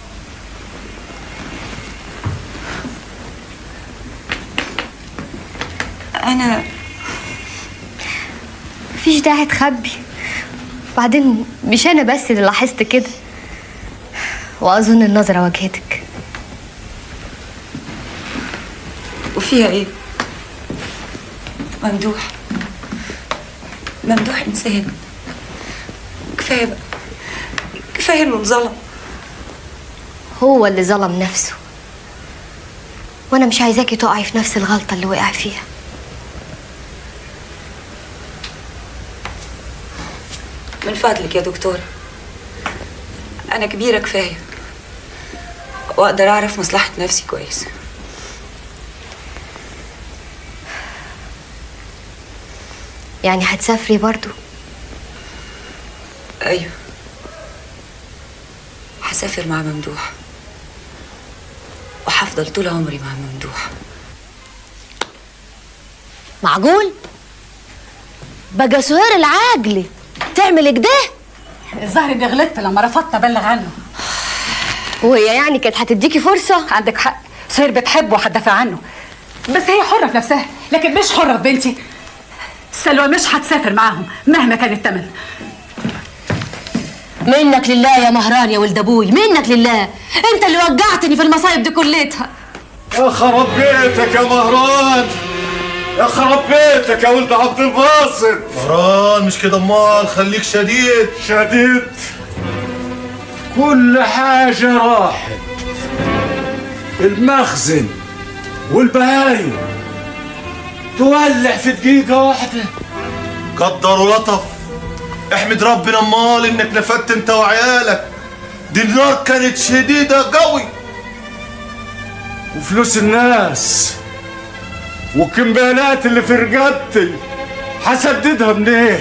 انا مفيش داعي تخبي بعدين مش انا بس اللي لاحظت كده واظن النظره واجهتك وفيها ايه ممدوح ممدوح انسان كفايه بقى كفايه انه اتظلم هو اللي ظلم نفسه وانا مش عايزاكي تقعي في نفس الغلطه اللي وقع فيها من فضلك يا دكتورة أنا كبيرة كفاية وأقدر أعرف مصلحة نفسي كويس يعني هتسافري برضو أيوه هسافر مع ممدوح وهفضل طول عمري مع ممدوح معقول بقى سهير العاجلي تعمل كده الظاهر اني غلطت لما رفضت ابلغ عنه وهي يعني كانت هتديكي فرصه عندك حق سهير بتحبه وهتدافع عنه بس هي حره في نفسها لكن مش حره في بنتي سلوى مش هتسافر معاهم مهما كان الثمن منك لله يا مهران يا ولد ابوي منك لله انت اللي وجعتني في المصايب دي كلتها يا خرب بيتك يا مهران يا خرب بيتك يا ولد عبد الباسط مهران مش كده امال خليك شديد شديد كل حاجة راحت المخزن والبهايم تولع في دقيقة واحدة قدر ولطف احمد ربنا امال انك نفدت انت وعيالك دي النار كانت شديدة قوي وفلوس الناس والكمبيالات اللي في رقبتي هسددها منين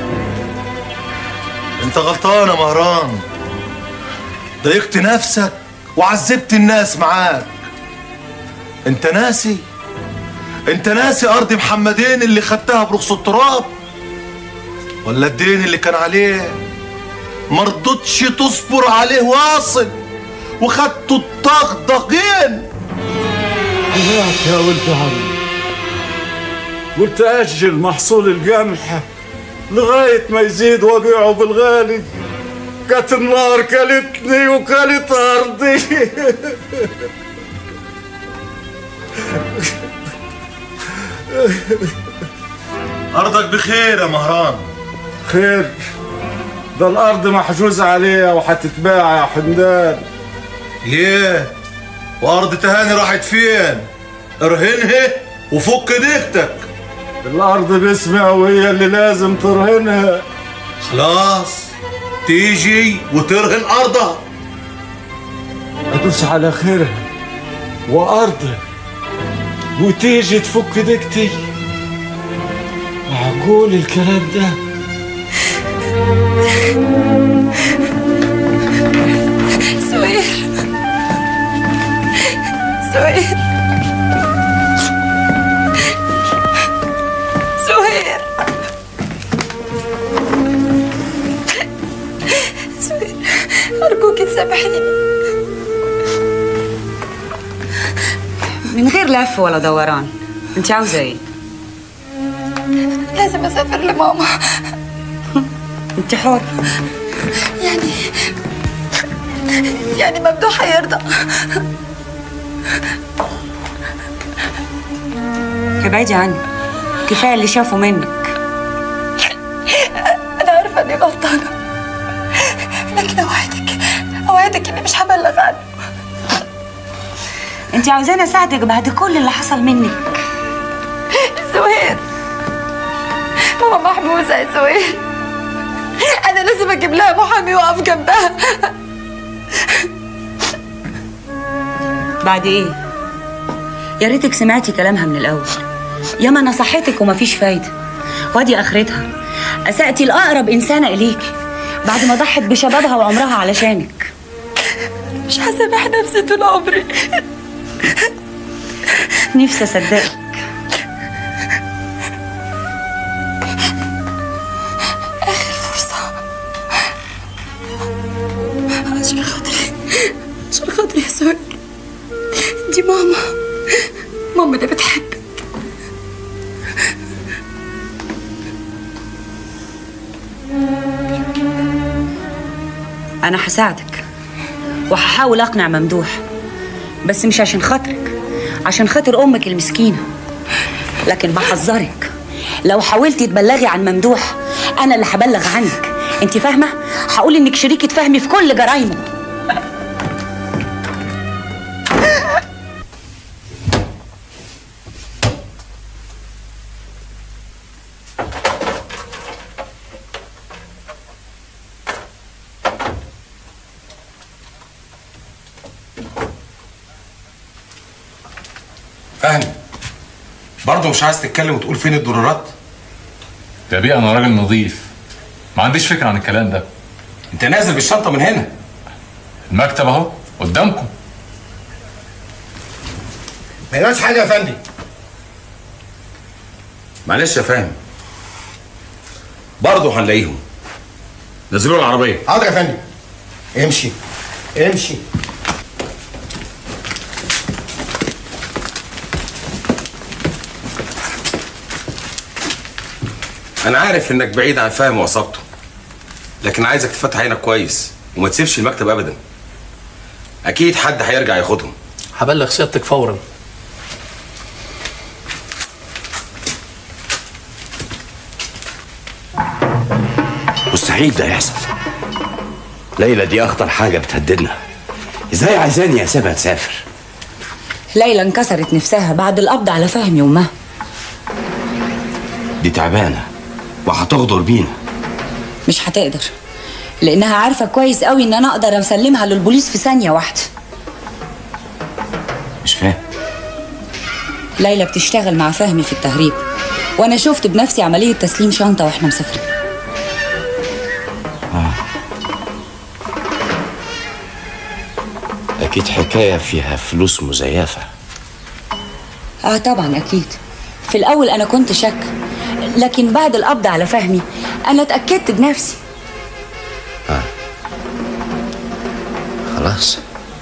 انت غلطان يا مهران ضايقت نفسك وعذبت الناس معاك انت ناسي انت ناسي ارض محمدين اللي خدتها برخص التراب ولا الدين اللي كان عليه مرضتش تصبر عليه واصل وخدته الطغطغين هناك يا ولد عمي قلت أجل محصول القمح لغاية ما يزيد وقيعه بالغالي كانت النار كلتني وكلت أرضي ارضك بخير يا مهران خير ده الأرض محجوز عليها وحتتباع يا حمدان ليه وارض تهاني راحت فين ارهنها وفك ديكتك الأرض باسمها وهي اللي لازم ترهنها خلاص تيجي وترهن ارضها أدوس على خيرها وأرضها وتيجي تفك ديكتي معقول الكلام ده سوير سوير سوير سوير أرجوك تسامحيني من غير لف ولا دوران انت عاوزه ايه لازم أسافر لماما انت حر يعني يعني ممدوح هيرضى ابعدي عني كفايه اللي شافه منك أنا عارفة إني غلطانة لكن أوعدك أوعدك إني مش هبلغ عنه انت عاوزاني اساعدك بعد كل اللي حصل منك سهير ماما محبوسة يا سهير أنا لازم أجيب لها محامي وأقف جنبها بعد ايه يا ريتك سمعتي كلامها من الاول ياما نصحتك ومفيش فايده وادي اخرتها اساتي لاقرب انسانه اليكي بعد ما ضحت بشبابها وعمرها علشانك مش هسامح نفسي طول عمري نفسي اصدقك آخر فرصة عشان خاطري عشان خاطري يا سهير دي ماما ماما اللي بتحبك انا هساعدك وهحاول اقنع ممدوح بس مش عشان خاطرك عشان خاطر امك المسكينه لكن بحذرك لو حاولتي تبلغي عن ممدوح انا اللي هبلغ عنك انت فاهمه هقول انك شريكه فهمي في كل جرايمه فهمي برضه مش عايز تتكلم وتقول فين الدولارات يا بيه انا راجل نظيف ما عنديش فكره عن الكلام ده انت نازل بالشنطه من هنا المكتب اهو قدامكم ما يبقاش حاجه يا فندم معلش يا فهمي برضه هنلاقيهم نزلوا العربيه حاضر يا فندم امشي امشي انا عارف انك بعيد عن فهم وعصابته لكن عايزك تفتح عينك كويس وما تسيبش المكتب ابدا اكيد حد هيرجع ياخدهم هبلغ سيادتك فورا مستحيل ده يحصل ليلى دي اخطر حاجه بتهددنا ازاي عايزاني اسيبها تسافر ليلى انكسرت نفسها بعد القبض على فهمي وما دي تعبانه وهتغدر بينا مش هتقدر لانها عارفه كويس قوي ان انا اقدر اسلمها للبوليس في ثانيه واحده مش فاهم ليلى بتشتغل مع فهمي في التهريب وانا شفت بنفسي عمليه تسليم شنطه واحنا مسافرين آه. اكيد حكايه فيها فلوس مزيفه اه طبعا اكيد في الاول انا كنت شك لكن بعد القبض على فهمي انا اتاكدت بنفسي آه. خلاص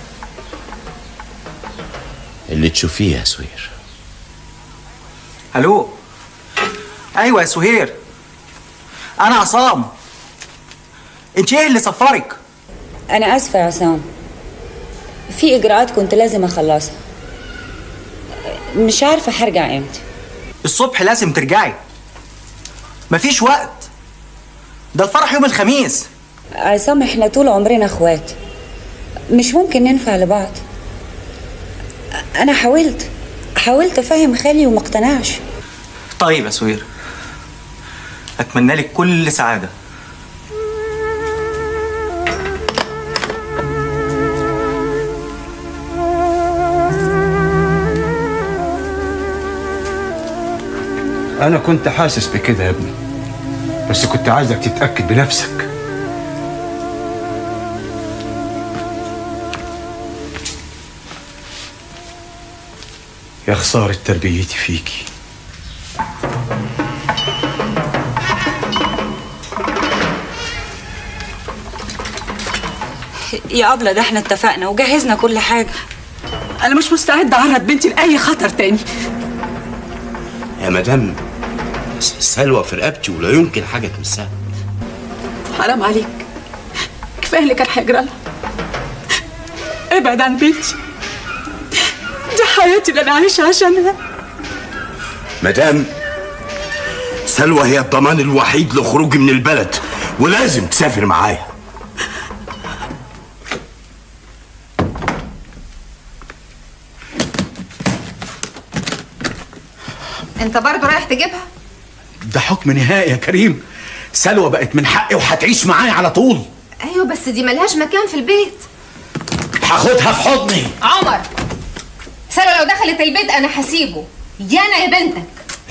اللي تشوفيه يا سوير الو ايوه يا سهير انا عصام انت ايه اللي سفرك انا اسفه يا عصام في اجراءات كنت لازم اخلصها مش عارفه هرجع امتى الصبح لازم ترجعي مفيش وقت ده الفرح يوم الخميس عصام احنا طول عمرنا اخوات مش ممكن ننفع لبعض انا حاولت حاولت افهم خالي وما اقتنعش طيب يا سهير اتمنى لك كل سعاده أنا كنت حاسس بكده يا ابني بس كنت عايزك تتأكد بنفسك يا خسارة تربيتي فيكي يا أبلة ده احنا اتفقنا وجهزنا كل حاجة أنا مش مستعدة أعرض بنتي لأي خطر تاني يا مدام س- سلوى في رقبتي ولا يمكن حاجه تمسها حرام عليك كفاية اللي كان هيجرى لها ابعد عن بنتي دي حياتي اللي أنا عايشة عشانها مدام سلوى هي الضمان الوحيد لخروجي من البلد ولازم تسافر معايا انت برضو رايح تجيبها ده حكم نهائي يا كريم سلوى بقت من حقي وهتعيش معايا على طول ايوه بس دي ملهاش مكان في البيت هاخدها في حضني عمر سلوى لو دخلت البيت انا هسيبه يا انا يا بنتك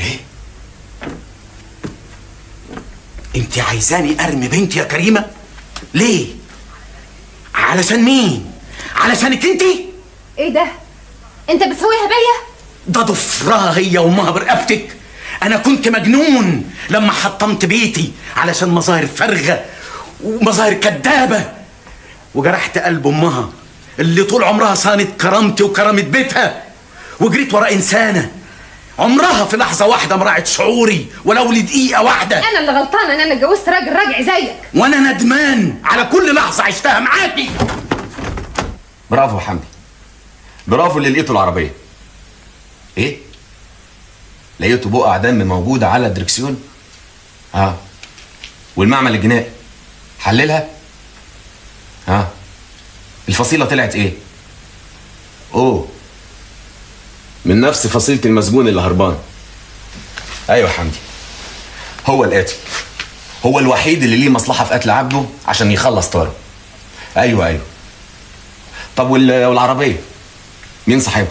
انت عايزاني ارمي بنتي يا كريمه ليه علشان مين علشانك انت ايه ده انت بتسويها بيا ده ضفرها هي وامها برقبتك انا كنت مجنون لما حطمت بيتي علشان مظاهر فارغه ومظاهر كدابه وجرحت قلب امها اللي طول عمرها صانت كرامتي وكرامه بيتها وجريت ورا انسانه عمرها في لحظه واحده مراعت شعوري ولو لدقيقه واحده انا اللي غلطانه ان انا اتجوزت راجل راجع زيك وانا ندمان على كل لحظه عشتها معاكي برافو يا حمدي برافو اللي لقيته العربيه ايه لقيته بقع دم موجوده على الدركسيون اه والمعمل الجنائي حللها اه الفصيله طلعت ايه اوه من نفس فصيله المسجون اللي هربان ايوه يا حمدي هو القاتل هو الوحيد اللي ليه مصلحه في قتل عبده عشان يخلص طاره ايوه ايوه طب وال- والعربيه مين صاحبها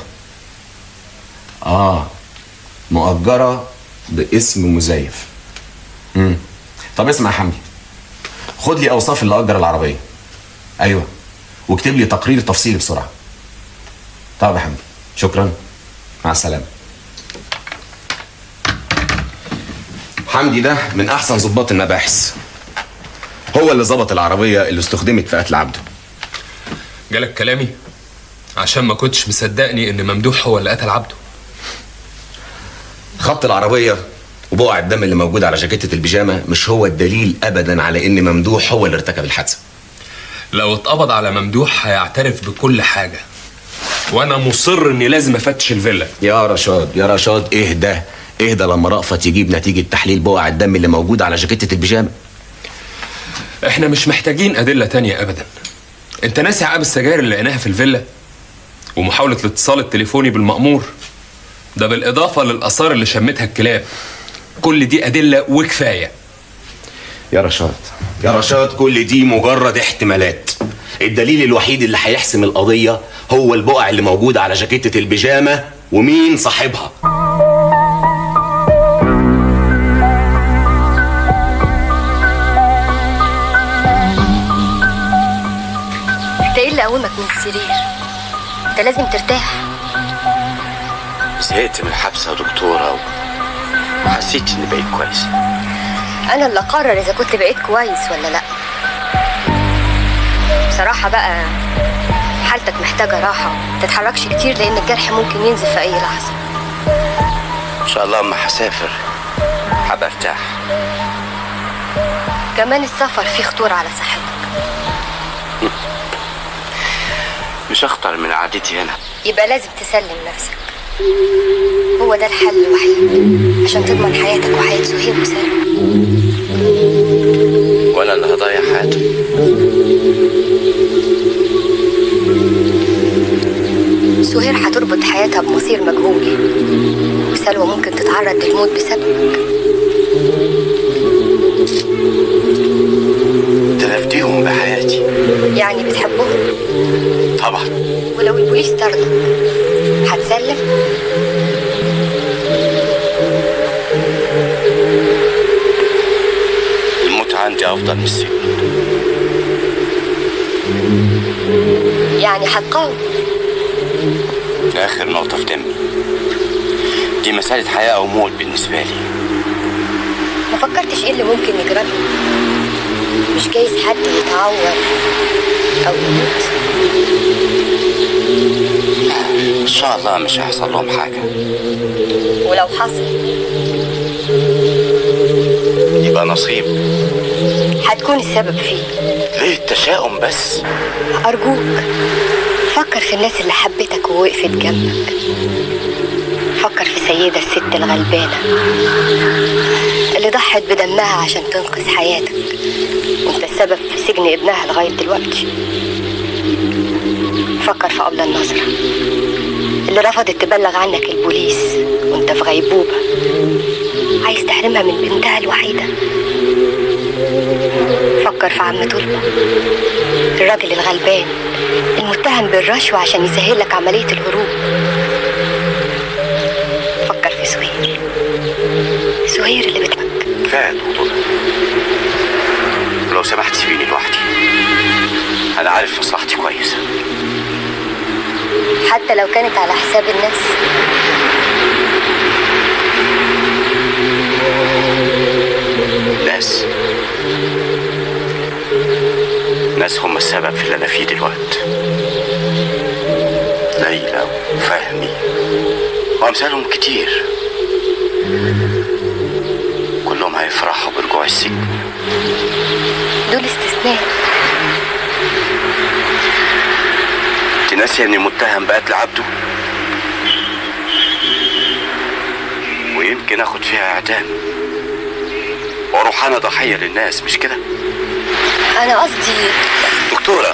اه مؤجره باسم مزيف امم طب اسمع يا حمدي خد لي اوصاف اللي اجر العربيه ايوه واكتب لي تقرير تفصيلي بسرعه طب يا حمدي شكرا مع السلامه حمدي ده من احسن ضباط المباحث هو اللي ظبط العربيه اللي استخدمت في قتل عبده جالك كلامي عشان ما كنتش مصدقني ان ممدوح هو اللي قتل عبده خط العربيه وبقع الدم اللي موجود على جاكيته البيجامه مش هو الدليل ابدا على ان ممدوح هو اللي ارتكب الحادثه لو اتقبض على ممدوح هيعترف بكل حاجه وانا مصر اني لازم افتش الفيلا يا رشاد يا رشاد اهدى اهدى لما رأفت يجيب نتيجه تحليل بقع الدم اللي موجود على جاكيته البيجامه احنا مش محتاجين ادله تانية ابدا انت ناسي عقب السجاير اللي لقيناها في الفيلا ومحاوله الاتصال التليفوني بالمأمور ده بالاضافه للاثار اللي شمتها الكلاب كل دي ادله وكفايه يا رشاد يا رشاد كل دي مجرد احتمالات الدليل الوحيد اللي هيحسم القضيه هو البقع اللي موجوده على جاكيته البيجامه ومين صاحبها انت ايه اللي قومك من السرير انت لازم ترتاح زهقت من الحبس يا دكتورة وحسيت إني بقيت كويس انا اللي اقرر اذا كنت بقيت كويس ولا لا بصراحة بقى حالتك محتاجة راحة متتحركش كتير لان الجرح ممكن ينزل في اي لحظة إن شاء الله أما هسافر هبقى أرتاح كمان السفر فيه خطورة على صحتك مش أخطر من قعدتي هنا يبقى لازم تسلم نفسك هو ده الحل الوحيد عشان تضمن حياتك وحياة سهير وسلمى وأنا اللي هضيع حياتي سهير هتربط حياتها بمصير مجهول وسلوى ممكن تتعرض للموت بسببك تنفديهم بحياتي يعني بتحبهم طبعا ولو البوليس طردك هتسلم الموت عندي أفضل من السجن يعني هتقاوم آخر نقطة في دمي دي مسألة حياة أو موت بالنسبة لي ما فكرتش ايه اللي ممكن يجرى مش جايز حد يتعور او يموت إن شاء الله مش هيحصل لهم حاجة ولو حصل يبقى نصيب هتكون السبب فيه ليه التشاؤم بس أرجوك فكر في الناس اللي حبتك ووقفت جنبك فكر في سيدة الست الغلبانة اللي ضحت بدمها عشان تنقذ حياتك وانت السبب في سجن ابنها لغاية دلوقتي فكر في أبلة النظرة اللي رفضت تبلغ عنك البوليس وانت في غيبوبة عايز تحرمها من بنتها الوحيدة فكر في عم تربة الراجل الغلبان المتهم بالرشوة عشان يسهل لك عملية الهروب فكر في سهير سهير اللي بتحبك كفاية يا دكتور لو سمحت سيبيني لوحدي أنا عارف مصلحتي كويس حتى لو كانت على حساب الناس ناس ناس هم السبب في اللي أنا فيه دلوقتي ليلى وفهمي وأمثالهم كتير كلهم هيفرحوا برجوع السجن دول استثناء انت ناسية اني متهم بقتل عبده ويمكن اخد فيها اعدام واروح انا ضحية للناس مش كده أنا قصدي دكتورة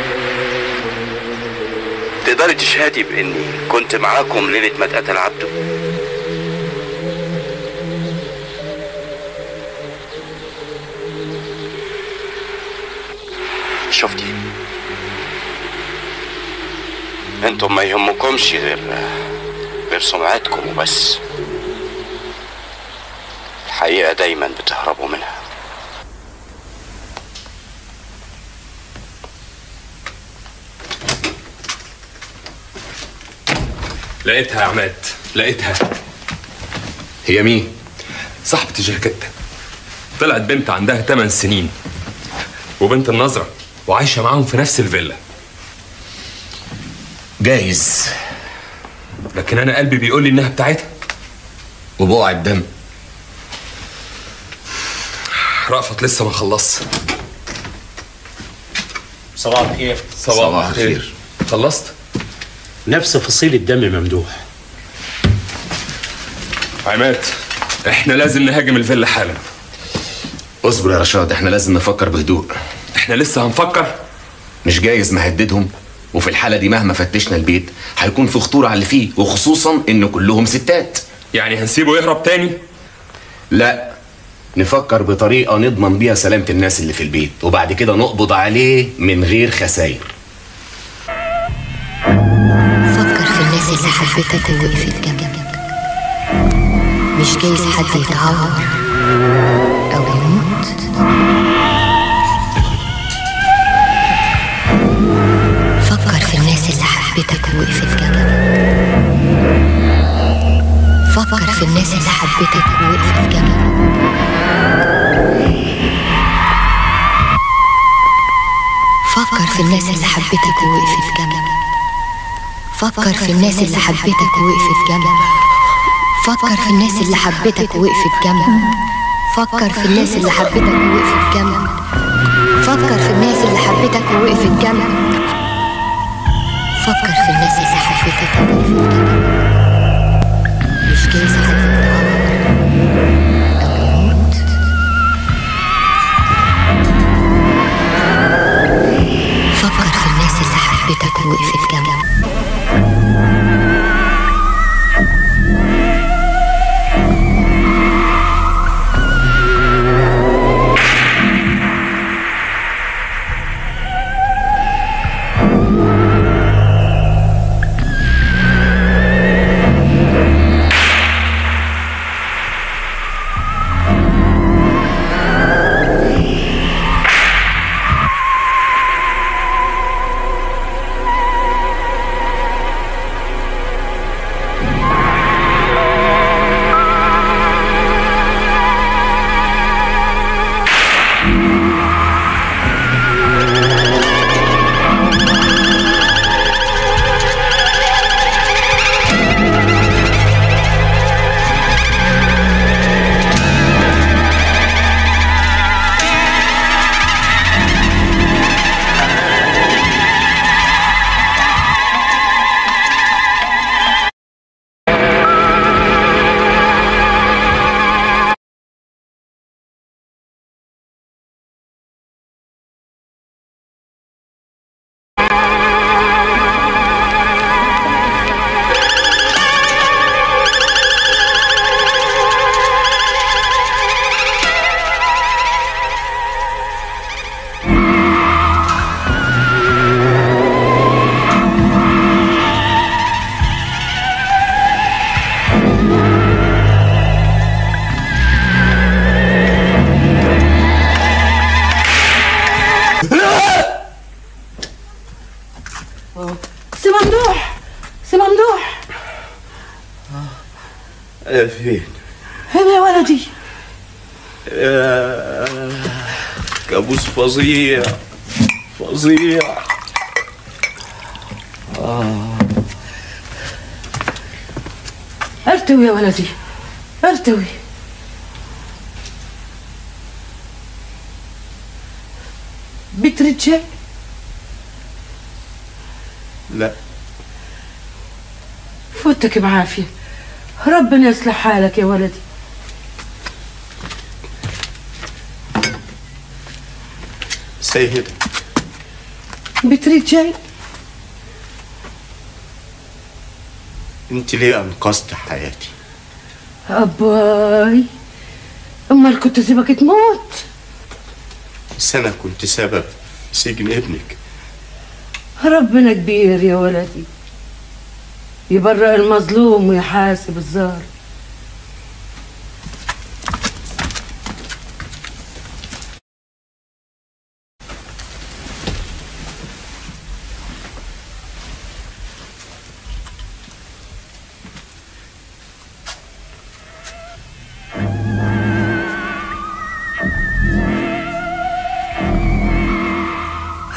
تقدري تشهدي باني كنت معاكم ليلة ما اتقتل عبده شفتي انتم ما يهمكمش غير غير سمعتكم وبس الحقيقة دايما بتهربوا منها لقيتها يا عماد لقيتها هي مين؟ صاحبة الجاكيتة طلعت بنت عندها 8 سنين وبنت النظرة وعايشة معاهم في نفس الفيلا جايز لكن أنا قلبي بيقول لي إنها بتاعتها وبقع الدم رأفت لسه ما خلصش صباح الخير صباح الخير خلصت؟ نفس فصيل الدم ممدوح عماد احنا لازم نهاجم الفيلا حالا اصبر يا رشاد احنا لازم نفكر بهدوء احنا لسه هنفكر مش جايز نهددهم وفي الحالة دي مهما فتشنا البيت هيكون في خطورة على اللي فيه وخصوصا ان كلهم ستات يعني هنسيبه يهرب تاني لا نفكر بطريقة نضمن بيها سلامة الناس اللي في البيت وبعد كده نقبض عليه من غير خسائر فكر في الناس اللي حبيتك ووقفت جنبك مش جايز حد يتعور أو يموت فكر في الناس اللي حبيتك ووقفت جنبك فكر في الناس اللي حبيتك ووقفت جنبك فكر في الناس اللي حبيتك ووقفت جنبك فكر في الناس اللي حبيتك ووقفت جنبك فكر في الناس اللي حبيتك ووقفت جنبك فكر في الناس اللي حبيتك ووقفت جنبك فكر في الناس اللي حبيتك ووقفت جنبك فكر في الناس اللي حبيتك ووقفت جنبك مش جايز حد يتعور أو يموت فكر في الناس اللي حبيتك ووقفت جنبك سي ممدوح سي ممدوح أنا فين؟ هنا يا ولدي آه، كابوس فظيع فظيع آه. ارتوي يا ولدي ارتوي بيت رجال لا فوتك بعافية ربنا يصلح حالك يا ولدي سيدة بيت رجال انت ليه انقذت حياتي أباي أمال كنت سيبك تموت بس انا كنت سبب في سجن ابنك ربنا كبير يا ولدي يبرأ المظلوم ويحاسب الظالم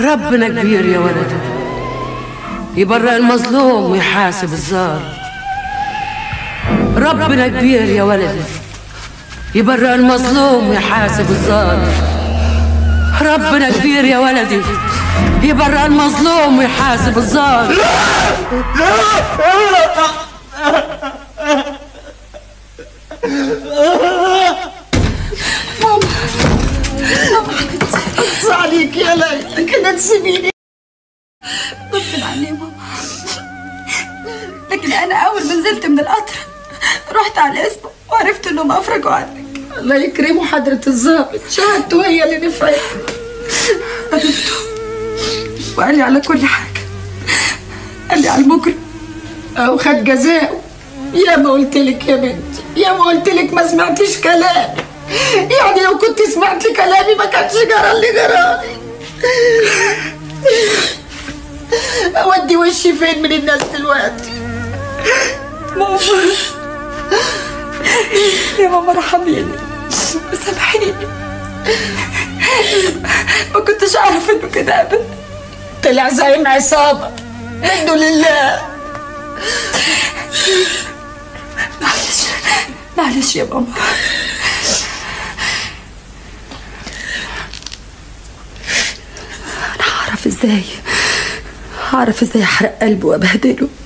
ربنا كبير يا ولدي يبرأ المظلوم ويحاسب الظالم ربنا كبير يا ولدي يبرأ المظلوم ويحاسب الظالم ربنا كبير يا ولدي يبرأ المظلوم ويحاسب الظالم ماما ماما حبيبتي عليك يا ليلى كده تسيبيني غصب عني يا ماما لكن انا اول ما نزلت من القطر رحت على الاسم وعرفت انهم افرجوا عنك الله يكرمه حضرة الظابط شهادته هي اللي نفعت قابلته وقال لي على كل حاجه قال لي على المجرم أو خد جزاءه يا ما قلت لك يا بنتي يا ما قلت لك ما سمعتيش كلامي يعني لو كنت سمعتي كلامي ما كانش جرى اللي جرالي اودي وشي فين من الناس دلوقتي ماما يا ماما ارحميني سامحيني ما كنتش اعرف انه كده ابدا طلع زعيم عصابة منه لله معلش معلش يا ماما انا هعرف ازاي هعرف ازاي احرق قلبه وابهدله